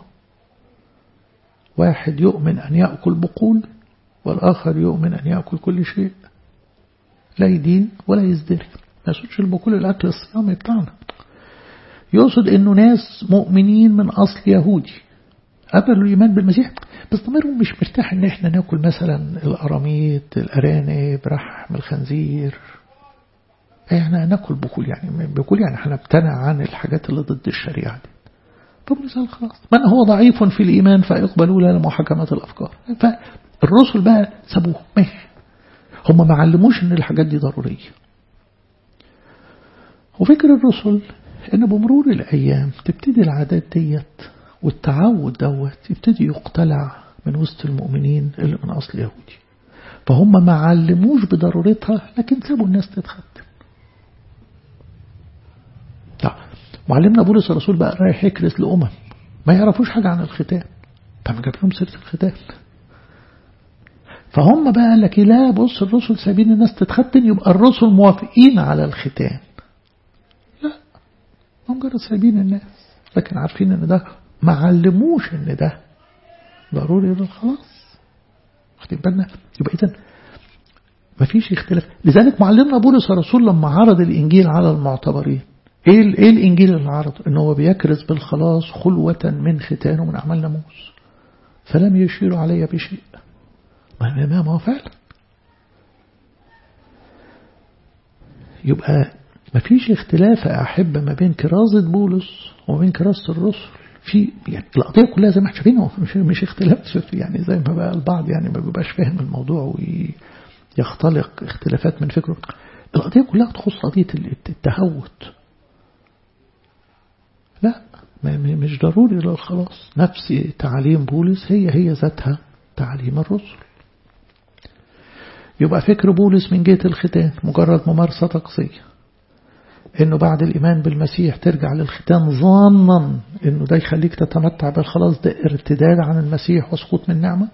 واحد يؤمن أن يأكل بقول والآخر يؤمن أن يأكل كل شيء لا يدين ولا يزدري ما يقصدش البقول الأكل الصيامي بتاعنا يقصد أنه ناس مؤمنين من أصل يهودي قبلوا الإيمان بالمسيح بس ضميرهم مش مرتاح ان احنا ناكل مثلا القراميط الارانب رحم الخنزير احنا ناكل بكل يعني بكل يعني احنا نمتنع عن الحاجات اللي ضد الشريعة دي طب نسأل خلاص من هو ضعيف في الإيمان فيقبلوا لنا محاكمات الأفكار فالرسل بقى سابوه ماشي هم ما علموش ان الحاجات دي ضرورية وفكر الرسل ان بمرور الأيام تبتدي العادات ديت والتعود دوت يبتدي يقتلع من وسط المؤمنين اللي من أصل يهودي فهم ما علموش بضرورتها لكن سابوا الناس تتختم طب معلمنا بولس الرسول بقى رايح يكرس لأمم ما يعرفوش حاجة عن الختان طب جاب لهم سيرة الختان فهم بقى قال لك لا بص الرسل سايبين الناس تتختن يبقى الرسل موافقين على الختان لا هم مجرد سايبين الناس لكن عارفين ان ده ما علموش ان ده ضروري للخلاص واخدين بالنا يبقى اذا ما فيش اختلاف لذلك معلمنا بولس الرسول لما عرض الانجيل على المعتبرين ايه ايه الانجيل اللي عرضه ان هو بيكرز بالخلاص خلوة من ختان ومن اعمال ناموس فلم يشيروا علي بشيء ما ما هو فعلا يبقى ما فيش اختلاف يا أحبة ما بين كرازة بولس وما بين كرازة الرسل في يعني القضية كلها زي ما احنا شايفين مش, مش اختلاف يعني زي ما بقى البعض يعني ما بيبقاش فاهم الموضوع ويختلق اختلافات من فكره القضية كلها تخص قضية التهوت لا مش ضروري للخلاص نفس تعاليم بولس هي هي ذاتها تعاليم الرسل يبقى فكر بولس من جهة الختان مجرد ممارسة طقسية انه بعد الايمان بالمسيح ترجع للختان ظانا انه ده يخليك تتمتع بالخلاص ده ارتداد عن المسيح وسقوط من نعمة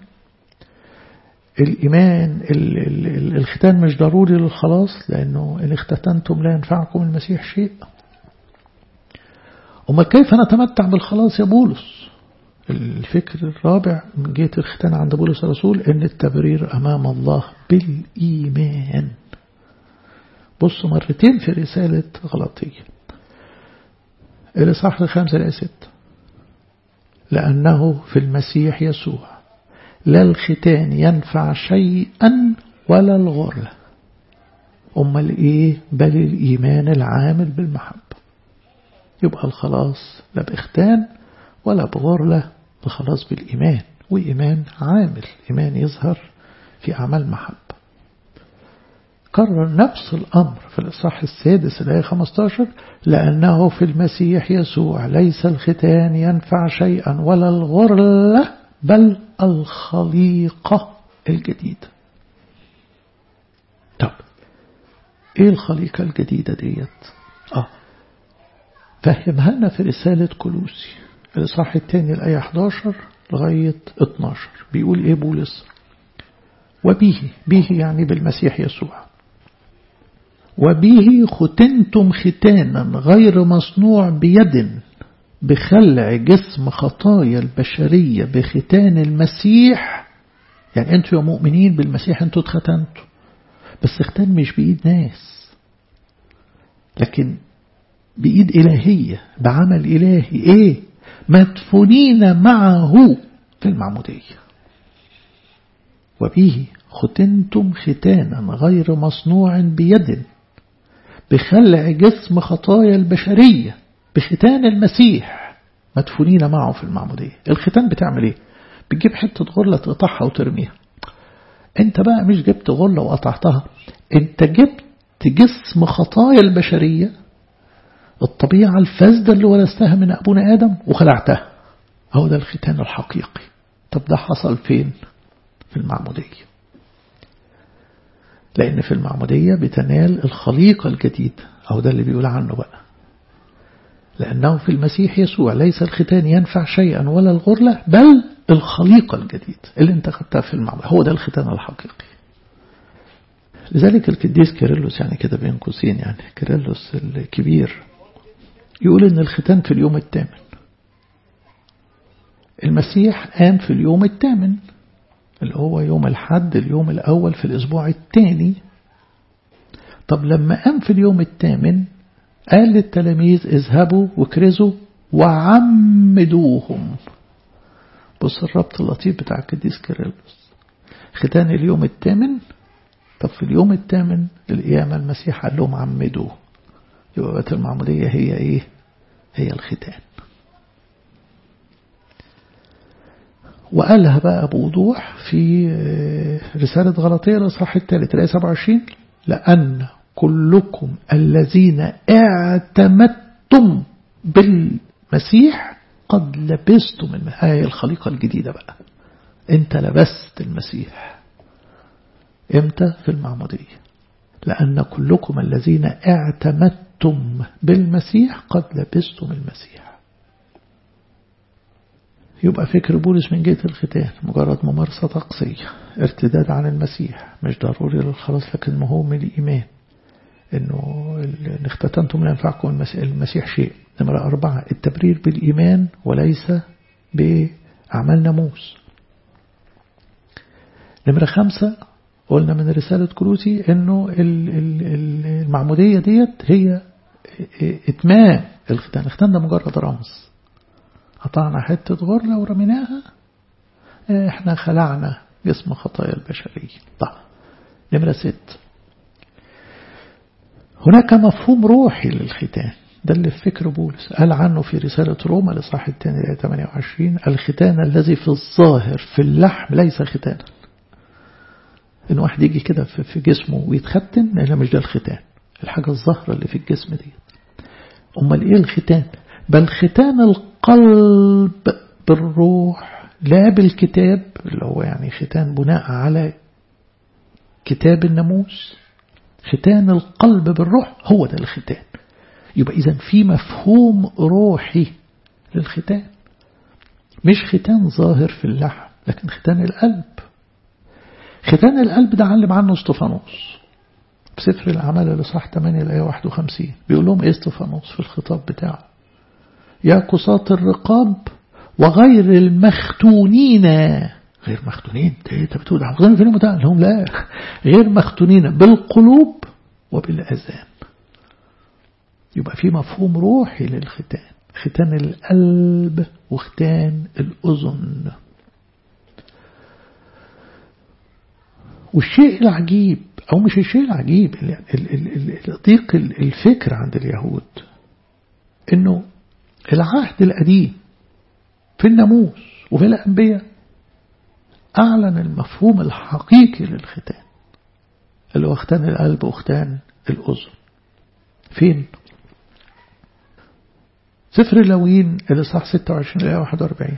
الإيمان الختان مش ضروري للخلاص لأنه إن اختتنتم لا ينفعكم المسيح شيء أما كيف نتمتع بالخلاص يا بولس الفكر الرابع من جهة الختان عند بولس الرسول إن التبرير أمام الله بالإيمان بصوا مرتين في رسالة غلطية الإصحاح الخامسة الآية ستة لأنه في المسيح يسوع لا الختان ينفع شيئا ولا الغرلة أمال إيه بل الإيمان العامل بالمحبة يبقى الخلاص لا بإختان ولا بغرلة الخلاص بالإيمان وإيمان عامل إيمان يظهر في أعمال محبة كرر نفس الأمر في الإصحاح السادس الآية 15 لأنه في المسيح يسوع ليس الختان ينفع شيئا ولا الغرلة بل الخليقة الجديدة طب ايه الخليقة الجديدة ديت اه فهمها لنا في رسالة كلوسي الإصحاح الثاني الآية 11 لغاية 12 بيقول ايه بولس وبه به يعني بالمسيح يسوع وبه ختنتم ختانا غير مصنوع بيد بخلع جسم خطايا البشرية بختان المسيح يعني انتوا يا مؤمنين بالمسيح انتوا اتختنتوا بس ختان مش بإيد ناس لكن بإيد إلهية بعمل إلهي إيه مدفونين معه في المعمودية وبه ختنتم ختانا غير مصنوع بيد بخلع جسم خطايا البشرية بختان المسيح مدفونين معه في المعمودية الختان بتعمل ايه بتجيب حتة غرلة تقطعها وترميها انت بقى مش جبت غرلة وقطعتها انت جبت جسم خطايا البشرية الطبيعة الفاسدة اللي ورثتها من أبونا آدم وخلعتها هو ده الختان الحقيقي طب ده حصل فين في المعمودية لأن في المعمودية بتنال الخليقة الجديدة أو ده اللي بيقول عنه بقى لأنه في المسيح يسوع ليس الختان ينفع شيئا ولا الغرلة بل الخليقة الجديدة اللي انت خدتها في المعمودية هو ده الختان الحقيقي لذلك القديس كيرلس يعني كده بين قوسين يعني كيرلس الكبير يقول ان الختان في اليوم الثامن المسيح قام في اليوم الثامن اللي هو يوم الحد اليوم الأول في الأسبوع الثاني طب لما قام في اليوم الثامن قال للتلاميذ اذهبوا واكرزوا وعمدوهم بص الربط اللطيف بتاع القديس كيرلس ختان اليوم الثامن طب في اليوم الثامن القيامة المسيح قال لهم عمدوه يبقى المعمودية هي ايه هي الختان وقالها بقى بوضوح في رسالة غلطية الإصحاح الثالث الآية 27 لأن كلكم الذين اعتمدتم بالمسيح قد لبستم هاي الخليقة الجديدة بقى انت لبست المسيح امتى في المعمودية لأن كلكم الذين اعتمدتم بالمسيح قد لبستم المسيح يبقى فكر بولس من جهة الختان مجرد ممارسة طقسية ارتداد عن المسيح مش ضروري للخلاص لكن مهم الإيمان انه ان اختتنتم لا ينفعكم المسيح, المسيح شيء نمرة أربعة التبرير بالإيمان وليس بأعمال ناموس نمرة خمسة قلنا من رسالة كروسي انه المعمودية ديت هي اتمام الختان الختان ده مجرد رمز قطعنا حتة غرلة ورميناها احنا خلعنا جسم خطايا البشرية طيب نمرة ست هناك مفهوم روحي للختان ده اللي في فكر بولس قال عنه في رسالة روما لصاح الثاني الآية 28 الختان الذي في الظاهر في اللحم ليس ختانا إن واحد يجي كده في جسمه ويتختن لا مش ده الختان الحاجة الظاهرة اللي في الجسم دي أمال إيه الختان بل ختان القلب بالروح لا بالكتاب اللي هو يعني ختان بناء على كتاب الناموس ختان القلب بالروح هو ده الختان يبقى إذا في مفهوم روحي للختان مش ختان ظاهر في اللحم لكن ختان القلب ختان القلب ده علم عنه استفانوس بسفر الأعمال اللي صح 8 الآية 51 بيقول لهم إيه استفانوس في الخطاب بتاعه يا قصاة الرقاب وغير المختونين غير مختونين انت بتقول غير فين متعلم لهم لا غير مختونين بالقلوب وبالأذان يبقى في مفهوم روحي للختان ختان القلب وختان الأذن والشيء العجيب أو مش الشيء العجيب ضيق الفكر عند اليهود إنه العهد القديم في الناموس وفي الأنبياء أعلن المفهوم الحقيقي للختان اللي هو ختان القلب وختان الأذن فين؟ سفر اللوين اللي صح 26 إلى 41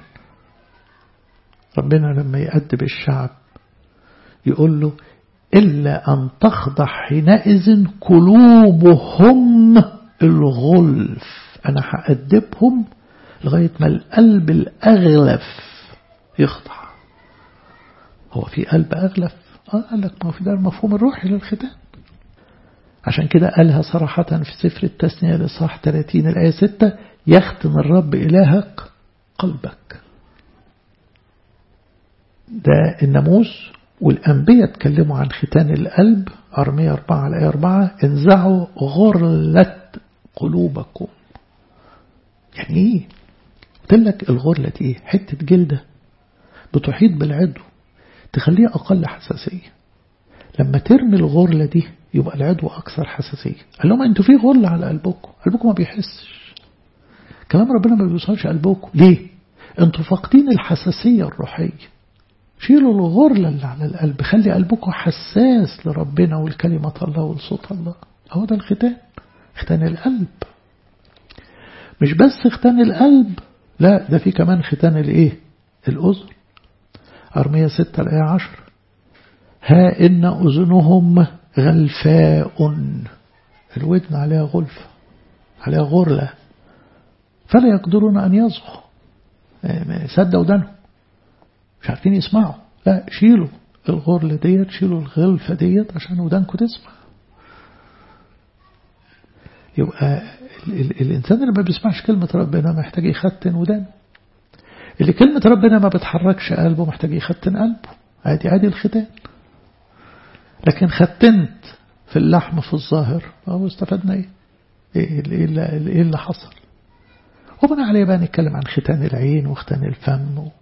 ربنا لما يأدب الشعب يقول له إلا أن تخضع حينئذ قلوبهم الغلف أنا هأدبهم لغاية ما القلب الأغلف يخضع هو في قلب أغلف آه قال لك ما هو في ده المفهوم الروحي للختان عشان كده قالها صراحة في سفر التثنية لصح 30 الآية 6 يختن الرب إلهك قلبك ده الناموس والأنبياء اتكلموا عن ختان القلب أرمية 4 الآية 4 انزعوا غرلة قلوبكم يعني ايه قلت لك الغرلة دي ايه حتة جلدة بتحيط بالعدو تخليه أقل حساسية لما ترمي الغرلة دي يبقى العدو أكثر حساسية قال لهم أنتوا في غرلة على قلبكم قلبكم ما بيحسش كلام ربنا ما بيوصلش قلبكم ليه أنتوا فاقدين الحساسية الروحية شيلوا الغرلة اللي على القلب خلي قلبكم حساس لربنا والكلمة الله والصوت الله هو ده الختان ختان القلب مش بس ختان القلب لا ده في كمان ختان الايه الأذن أرمية ستة الآية عشر ها إن أذنهم غلفاء الودن عليها غلفة عليها غرلة فلا يقدرون أن يصغوا سد ودنهم مش عارفين يسمعوا لا شيلوا الغرلة ديت شيلوا الغلفة ديت عشان ودانكم تسمع يبقى ال ال الإنسان اللي ما بيسمعش كلمة ربنا محتاج يختن ودانه اللي كلمة ربنا ما بتحركش قلبه محتاج يختن قلبه عادي عادي الختان لكن ختنت في اللحم في الظاهر أهو استفدنا إيه إيه اللي, إيه اللي حصل وبناء عليه بقى نتكلم عن ختان العين وختان الفم و...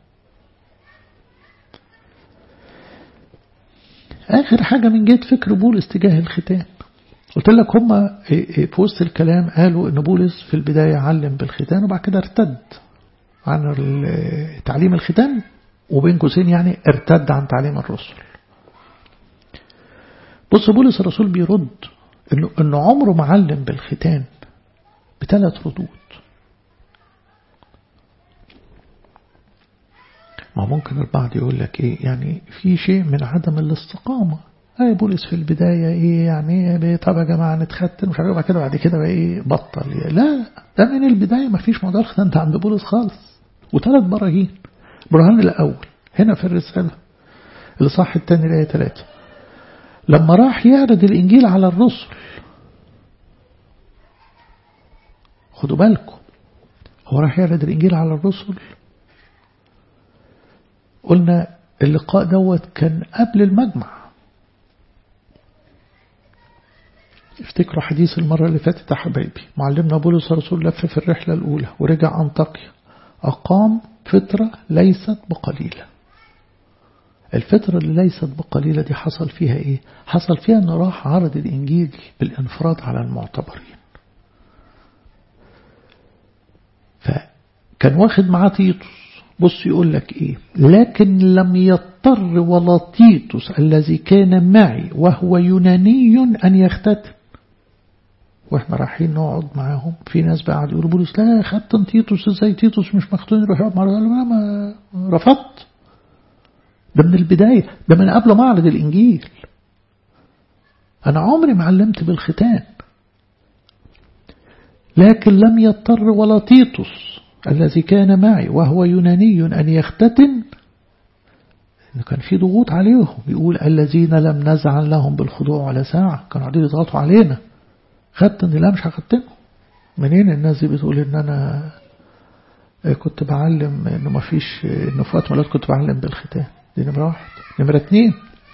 آخر حاجة من جهة فكر بولس تجاه الختان قلت لك هم في وسط الكلام قالوا ان بولس في البداية علم بالختان وبعد كده ارتد عن تعليم الختان وبين قوسين يعني ارتد عن تعليم الرسل بص بولس الرسول بيرد انه انه عمره ما علم بالختان بثلاث ردود ما ممكن البعض يقول لك ايه يعني في شيء من عدم الاستقامة اي بولس في البداية ايه يعني طب يا جماعة نتختن مش عارف كده بعد كده بقى ايه بطل لا ده من البداية ما فيش موضوع الختان ده عند بولس خالص وثلاث براهين البرهان الأول هنا في الرسالة اللي صح الثاني الآية ثلاثة لما راح يعرض الإنجيل على الرسل خدوا بالكم هو راح يعرض الإنجيل على الرسل قلنا اللقاء دوت كان قبل المجمع افتكروا حديث المرة اللي فاتت يا حبايبي معلمنا بولس الرسول لف في الرحلة الأولى ورجع أنطاكيا أقام فترة ليست بقليلة الفترة اللي ليست بقليلة دي حصل فيها ايه حصل فيها انه راح عرض الانجيل بالانفراد على المعتبرين فكان واخد معاه تيتوس بص يقول لك ايه لكن لم يضطر ولا تيتوس الذي كان معي وهو يوناني ان يختتم واحنا رايحين نقعد معاهم في ناس بقى قاعد يقولوا بولس لا ختم تيتوس ازاي تيتوس مش مختون يروح يقعد معاه ما رفضت ده من البداية ده من قبل معرض الإنجيل أنا عمري ما علمت بالختان لكن لم يضطر ولا تيتوس الذي كان معي وهو يوناني أن يختتن إنه كان في ضغوط عليهم يقول الذين لم نزعل لهم بالخضوع ولا ساعة كانوا قاعدين يضغطوا علينا ختن لا مش هختنه منين الناس دي بتقول إن أنا كنت بعلم إنه ما فيش إنه في وقت مولاد كنت بعلم بالختان دي نمرة واحد نمرة اتنين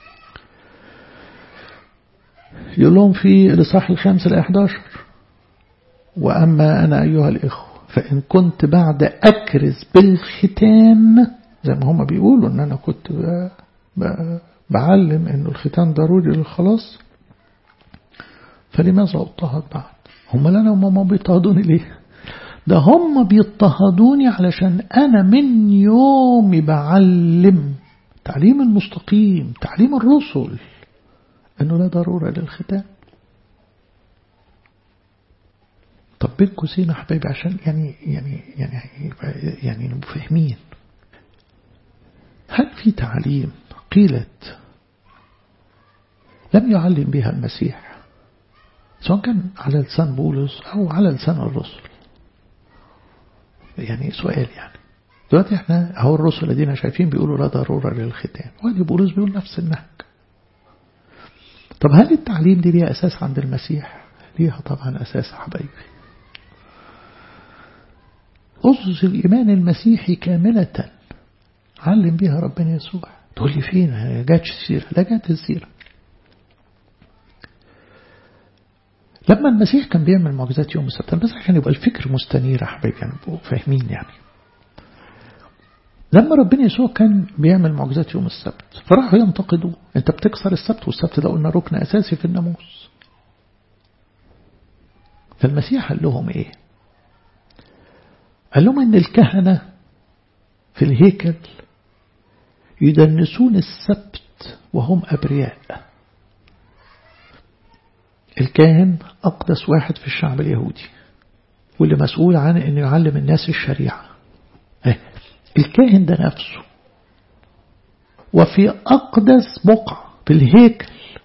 يقول لهم في الإصحاح الخامس الآية 11 وأما أنا أيها الإخوة فإن كنت بعد أكرز بالختان زي ما هم بيقولوا إن أنا كنت بعلم إنه الختان ضروري للخلاص فلماذا اضطهد بعد هم لا أنا هم بيضطهدوني ليه ده هم بيضطهدوني علشان أنا من يومي بعلم تعليم المستقيم تعليم الرسل أنه لا ضرورة للختان طب بين قوسين يا حبايبي عشان يعني يعني يعني يعني نبقى فاهمين هل في تعليم قيلت لم يعلم بها المسيح سواء كان على لسان بولس أو على لسان الرسل يعني سؤال يعني دلوقتي احنا هو الرسل الذين شايفين بيقولوا لا ضرورة للختان وادي بولس بيقول نفس النهج طب هل التعليم دي ليها أساس عند المسيح ليها طبعا أساس حبايبي أسس الإيمان المسيحي كاملة علم بها ربنا يسوع تقول لي فين ما جاتش السيرة لا جات السيرة لما المسيح كان بيعمل معجزات يوم السبت بس عشان يبقى الفكر مستنير يا حبايبي يعني فاهمين يعني لما ربنا يسوع كان بيعمل معجزات يوم السبت فراحوا ينتقدوا انت بتكسر السبت والسبت ده قلنا ركن اساسي في الناموس فالمسيح قال لهم ايه قال لهم ان الكهنة في الهيكل يدنسون السبت وهم أبرياء الكاهن أقدس واحد في الشعب اليهودي واللي مسؤول عن أنه يعلم الناس الشريعة الكاهن ده نفسه وفي أقدس بقعة في الهيكل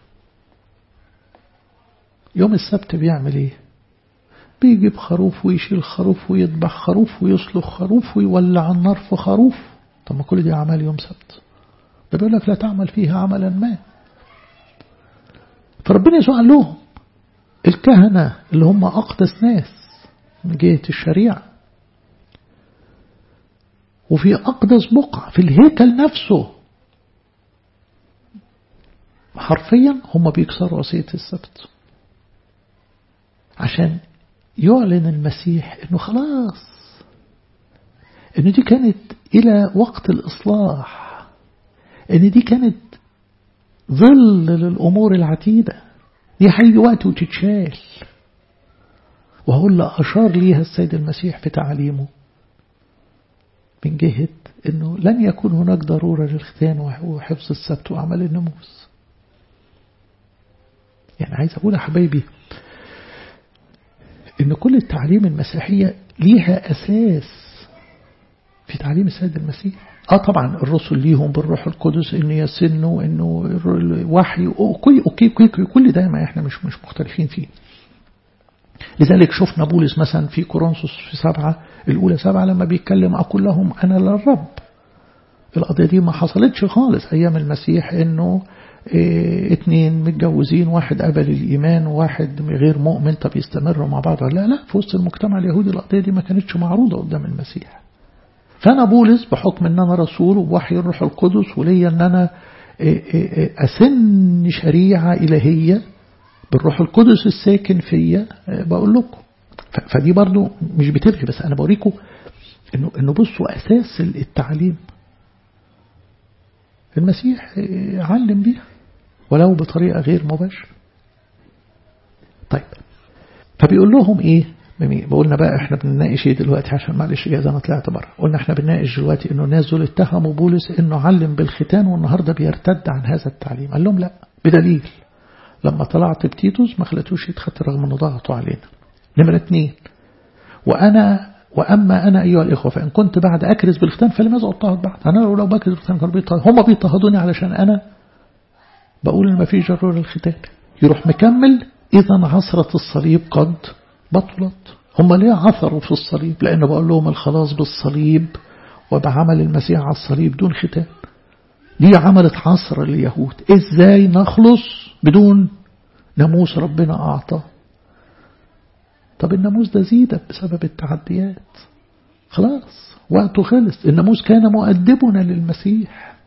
يوم السبت بيعمل ايه بيجيب خروف ويشيل خروف ويذبح خروف ويسلخ خروف ويولع النار في خروف طب ما كل دي أعمال يوم سبت ده بيقول لك لا تعمل فيها عملا ما فربنا يسوع قال لهم الكهنة اللي هم أقدس ناس من جهة الشريعة وفي أقدس بقعة في الهيكل نفسه حرفيا هم بيكسروا وصية السبت عشان يعلن المسيح انه خلاص ان دي كانت الى وقت الاصلاح ان دي كانت ظل للامور العتيدة دي هيجي وقت وتتشال وهو اللي اشار ليها السيد المسيح في تعليمه من جهة انه لن يكون هناك ضرورة للختان وحفظ السبت واعمال الناموس يعني عايز اقول يا حبايبي ان كل التعليم المسيحية ليها اساس في تعليم السيد المسيح اه طبعا الرسل ليهم بالروح القدس ان يسنوا انه الوحي اوكي اوكي اوكي كل ده ما احنا مش مش مختلفين فيه لذلك شفنا بولس مثلا في كورنثوس في سبعة الأولى سبعة لما بيتكلم أقول لهم أنا للرب القضية دي ما حصلتش خالص أيام المسيح إنه إيه اتنين متجوزين واحد قبل الإيمان وواحد غير مؤمن طب يستمروا مع بعض لا لا في وسط المجتمع اليهودي القضية دي ما كانتش معروضة قدام المسيح فأنا بولس بحكم أن أنا رسول وبوحي الروح القدس وليا أن أنا أسن شريعة إلهية بالروح القدس الساكن فيا بقول لكم فدي برضو مش بتلغي بس أنا بوريكم إنه إنه بصوا أساس التعليم المسيح علم بيها ولو بطريقة غير مباشرة طيب فبيقول لهم ايه بقولنا بقى احنا بنناقش ايه دلوقتي عشان معلش جايز انا طلعت بره قلنا احنا بنناقش دلوقتي انه الناس دول اتهموا بولس انه علم بالختان والنهارده بيرتد عن هذا التعليم قال لهم لا بدليل لما طلعت بتيتوس ما خلتوش يتختن رغم انه ضغطوا علينا نمرة اثنين وانا واما انا ايها الاخوه فان كنت بعد اكرز بالختان فلماذا اضطهد بعد انا لو بكرز بالختان كانوا بيضطهدوا هم بيضطهدوني علشان انا بقول ان ما فيش ضروره للختان يروح مكمل اذا عصره الصليب قد بطلت هم ليه عثروا في الصليب لأن بقول لهم الخلاص بالصليب وبعمل المسيح على الصليب دون ختان دي عملت عصر اليهود ازاي نخلص بدون ناموس ربنا أعطى طب الناموس ده زيد بسبب التعديات خلاص وقته خلص الناموس كان مؤدبنا للمسيح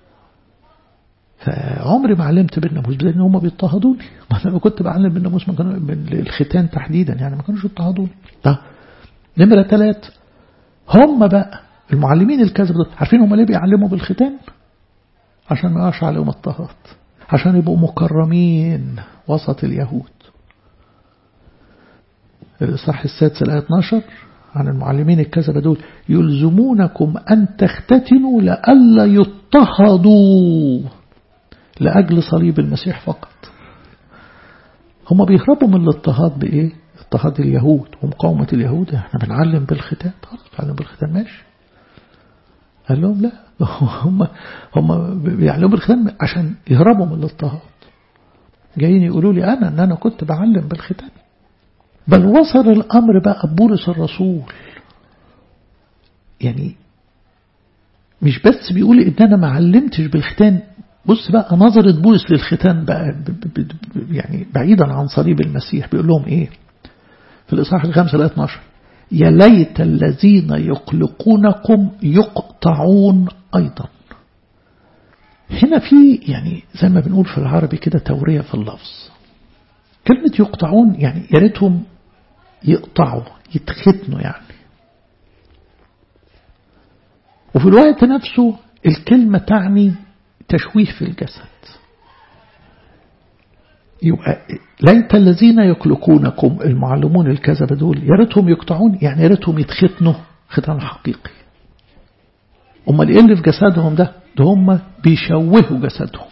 فعمري ما علمت بالناموس لان هم بيضطهدوني ما انا لو كنت بعلم بالناموس ما كانوا الختان تحديدا يعني ما كانوش يضطهدوني طب نمرة ثلاث هم بقى المعلمين الكذب دول عارفين هم ليه بيعلموا بالختان عشان ما يقعش عليهم اضطهاد عشان يبقوا مكرمين وسط اليهود الإصحاح السادس الآية 12 عن المعلمين الكذبة دول يلزمونكم أن تختتنوا لئلا يضطهدوا لأجل صليب المسيح فقط هم بيهربوا من الاضطهاد بإيه اضطهاد اليهود ومقاومة اليهود احنا بنعلم بالختان خلاص بنعلم بالختان ماشي قال لهم لا هم هم بيعلموا بالختان عشان يهربوا من الاضطهاد جايين يقولوا لي أنا أن أنا كنت بعلم بالختان بل وصل الأمر بقى بولس الرسول يعني مش بس بيقول إن أنا ما علمتش بالختان بص بقى نظرة بولس للختان بقى يعني بعيدا عن صليب المسيح بيقول لهم إيه في الإصحاح الخامس الآية 12 يا ليت الذين يقلقونكم يقطعون أيضا هنا في يعني زي ما بنقول في العربي كده تورية في اللفظ كلمة يقطعون يعني يا ريتهم يقطعوا يتختنوا يعني وفي الوقت نفسه الكلمة تعني تشويه في الجسد يبقى ليت الذين يقلقونكم المعلمون الكذبة دول يا ريتهم يقطعون يعني يا ريتهم يتختنوا ختان حقيقي امال ايه اللي في جسدهم ده ده هم بيشوهوا جسدهم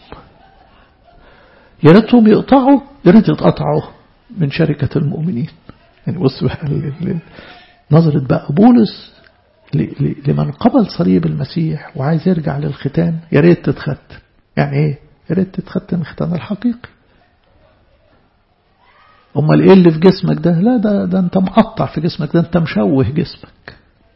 يا ريتهم يقطعوا يا ريت يتقطعوا من شركة المؤمنين يعني بص بقى نظرة بقى بولس لمن قبل صليب المسيح وعايز يرجع للختان يا ريت تتختن يعني ايه يا ريت تتختن الختان الحقيقي امال ايه اللي في جسمك ده لا ده ده انت مقطع في جسمك ده انت مشوه جسمك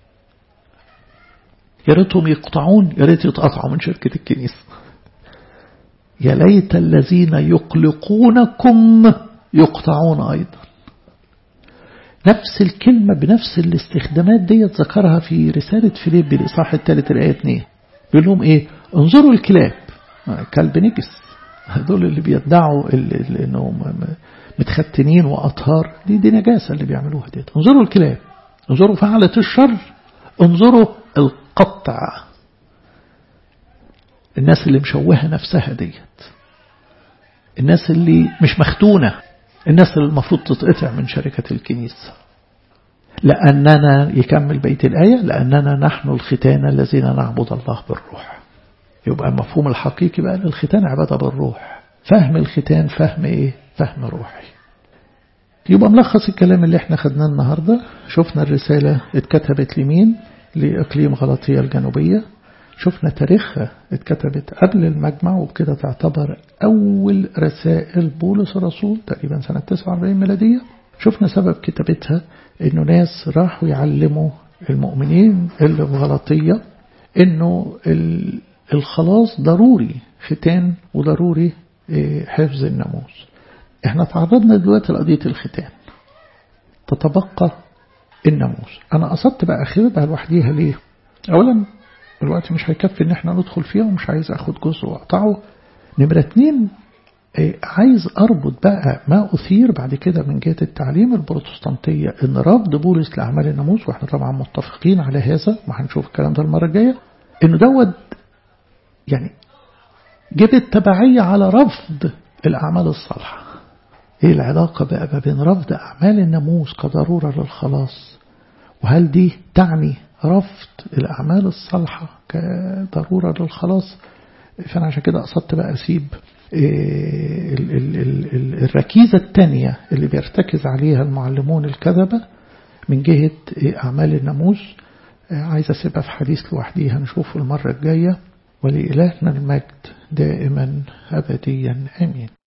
يا ريتهم يقطعون يا ريت يتقطعوا من شركة الكنيسة يا ليت الذين يقلقونكم يقطعون أيضا نفس الكلمة بنفس الاستخدامات دي ذكرها في رسالة فيليب الإصحاح الثالث الآية 2 بيقول لهم إيه انظروا الكلاب كلب نجس هذول اللي بيدعوا اللي انهم متختنين وأطهار دي دي نجاسة اللي بيعملوها دي انظروا الكلاب انظروا فعلة الشر انظروا القطع الناس اللي مشوهة نفسها ديت الناس اللي مش مختونة الناس اللي المفروض تتقطع من شركة الكنيسة لأننا يكمل بيت الآية لأننا نحن الختان الذين نعبد الله بالروح يبقى المفهوم الحقيقي بقى للختان عبادة بالروح فهم الختان فهم ايه فهم روحي يبقى ملخص الكلام اللي احنا خدناه النهاردة شفنا الرسالة اتكتبت لمين لإقليم غلطية الجنوبية شفنا تاريخها اتكتبت قبل المجمع وبكده تعتبر أول رسائل بولس الرسول تقريبا سنة 49 ميلادية شفنا سبب كتابتها انه ناس راحوا يعلموا المؤمنين اللي في غلطية انه الخلاص ضروري ختان وضروري حفظ الناموس احنا تعرضنا دلوقتي لقضية الختان تتبقى الناموس انا قصدت بقى اخدها لوحديها ليه اولا الوقت مش هيكفي ان احنا ندخل فيها ومش عايز اخد جزء واقطعه نمرة اتنين عايز اربط بقى ما اثير بعد كده من جهة التعليم البروتستانتية ان رفض بولس لاعمال الناموس واحنا طبعا متفقين على هذا وهنشوف الكلام ده المرة الجاية انه دوت يعني جبت تبعية على رفض الأعمال الصالحة إيه العلاقة بقى ما بين رفض أعمال الناموس كضرورة للخلاص وهل دي تعني رفض الأعمال الصالحة كضرورة للخلاص فأنا عشان كده قصدت بقى أسيب الركيزة الثانية اللي بيرتكز عليها المعلمون الكذبة من جهة أعمال الناموس عايز أسيبها في حديث لوحديها نشوف المرة الجاية ولإلهنا المجد دائما أبديا آمين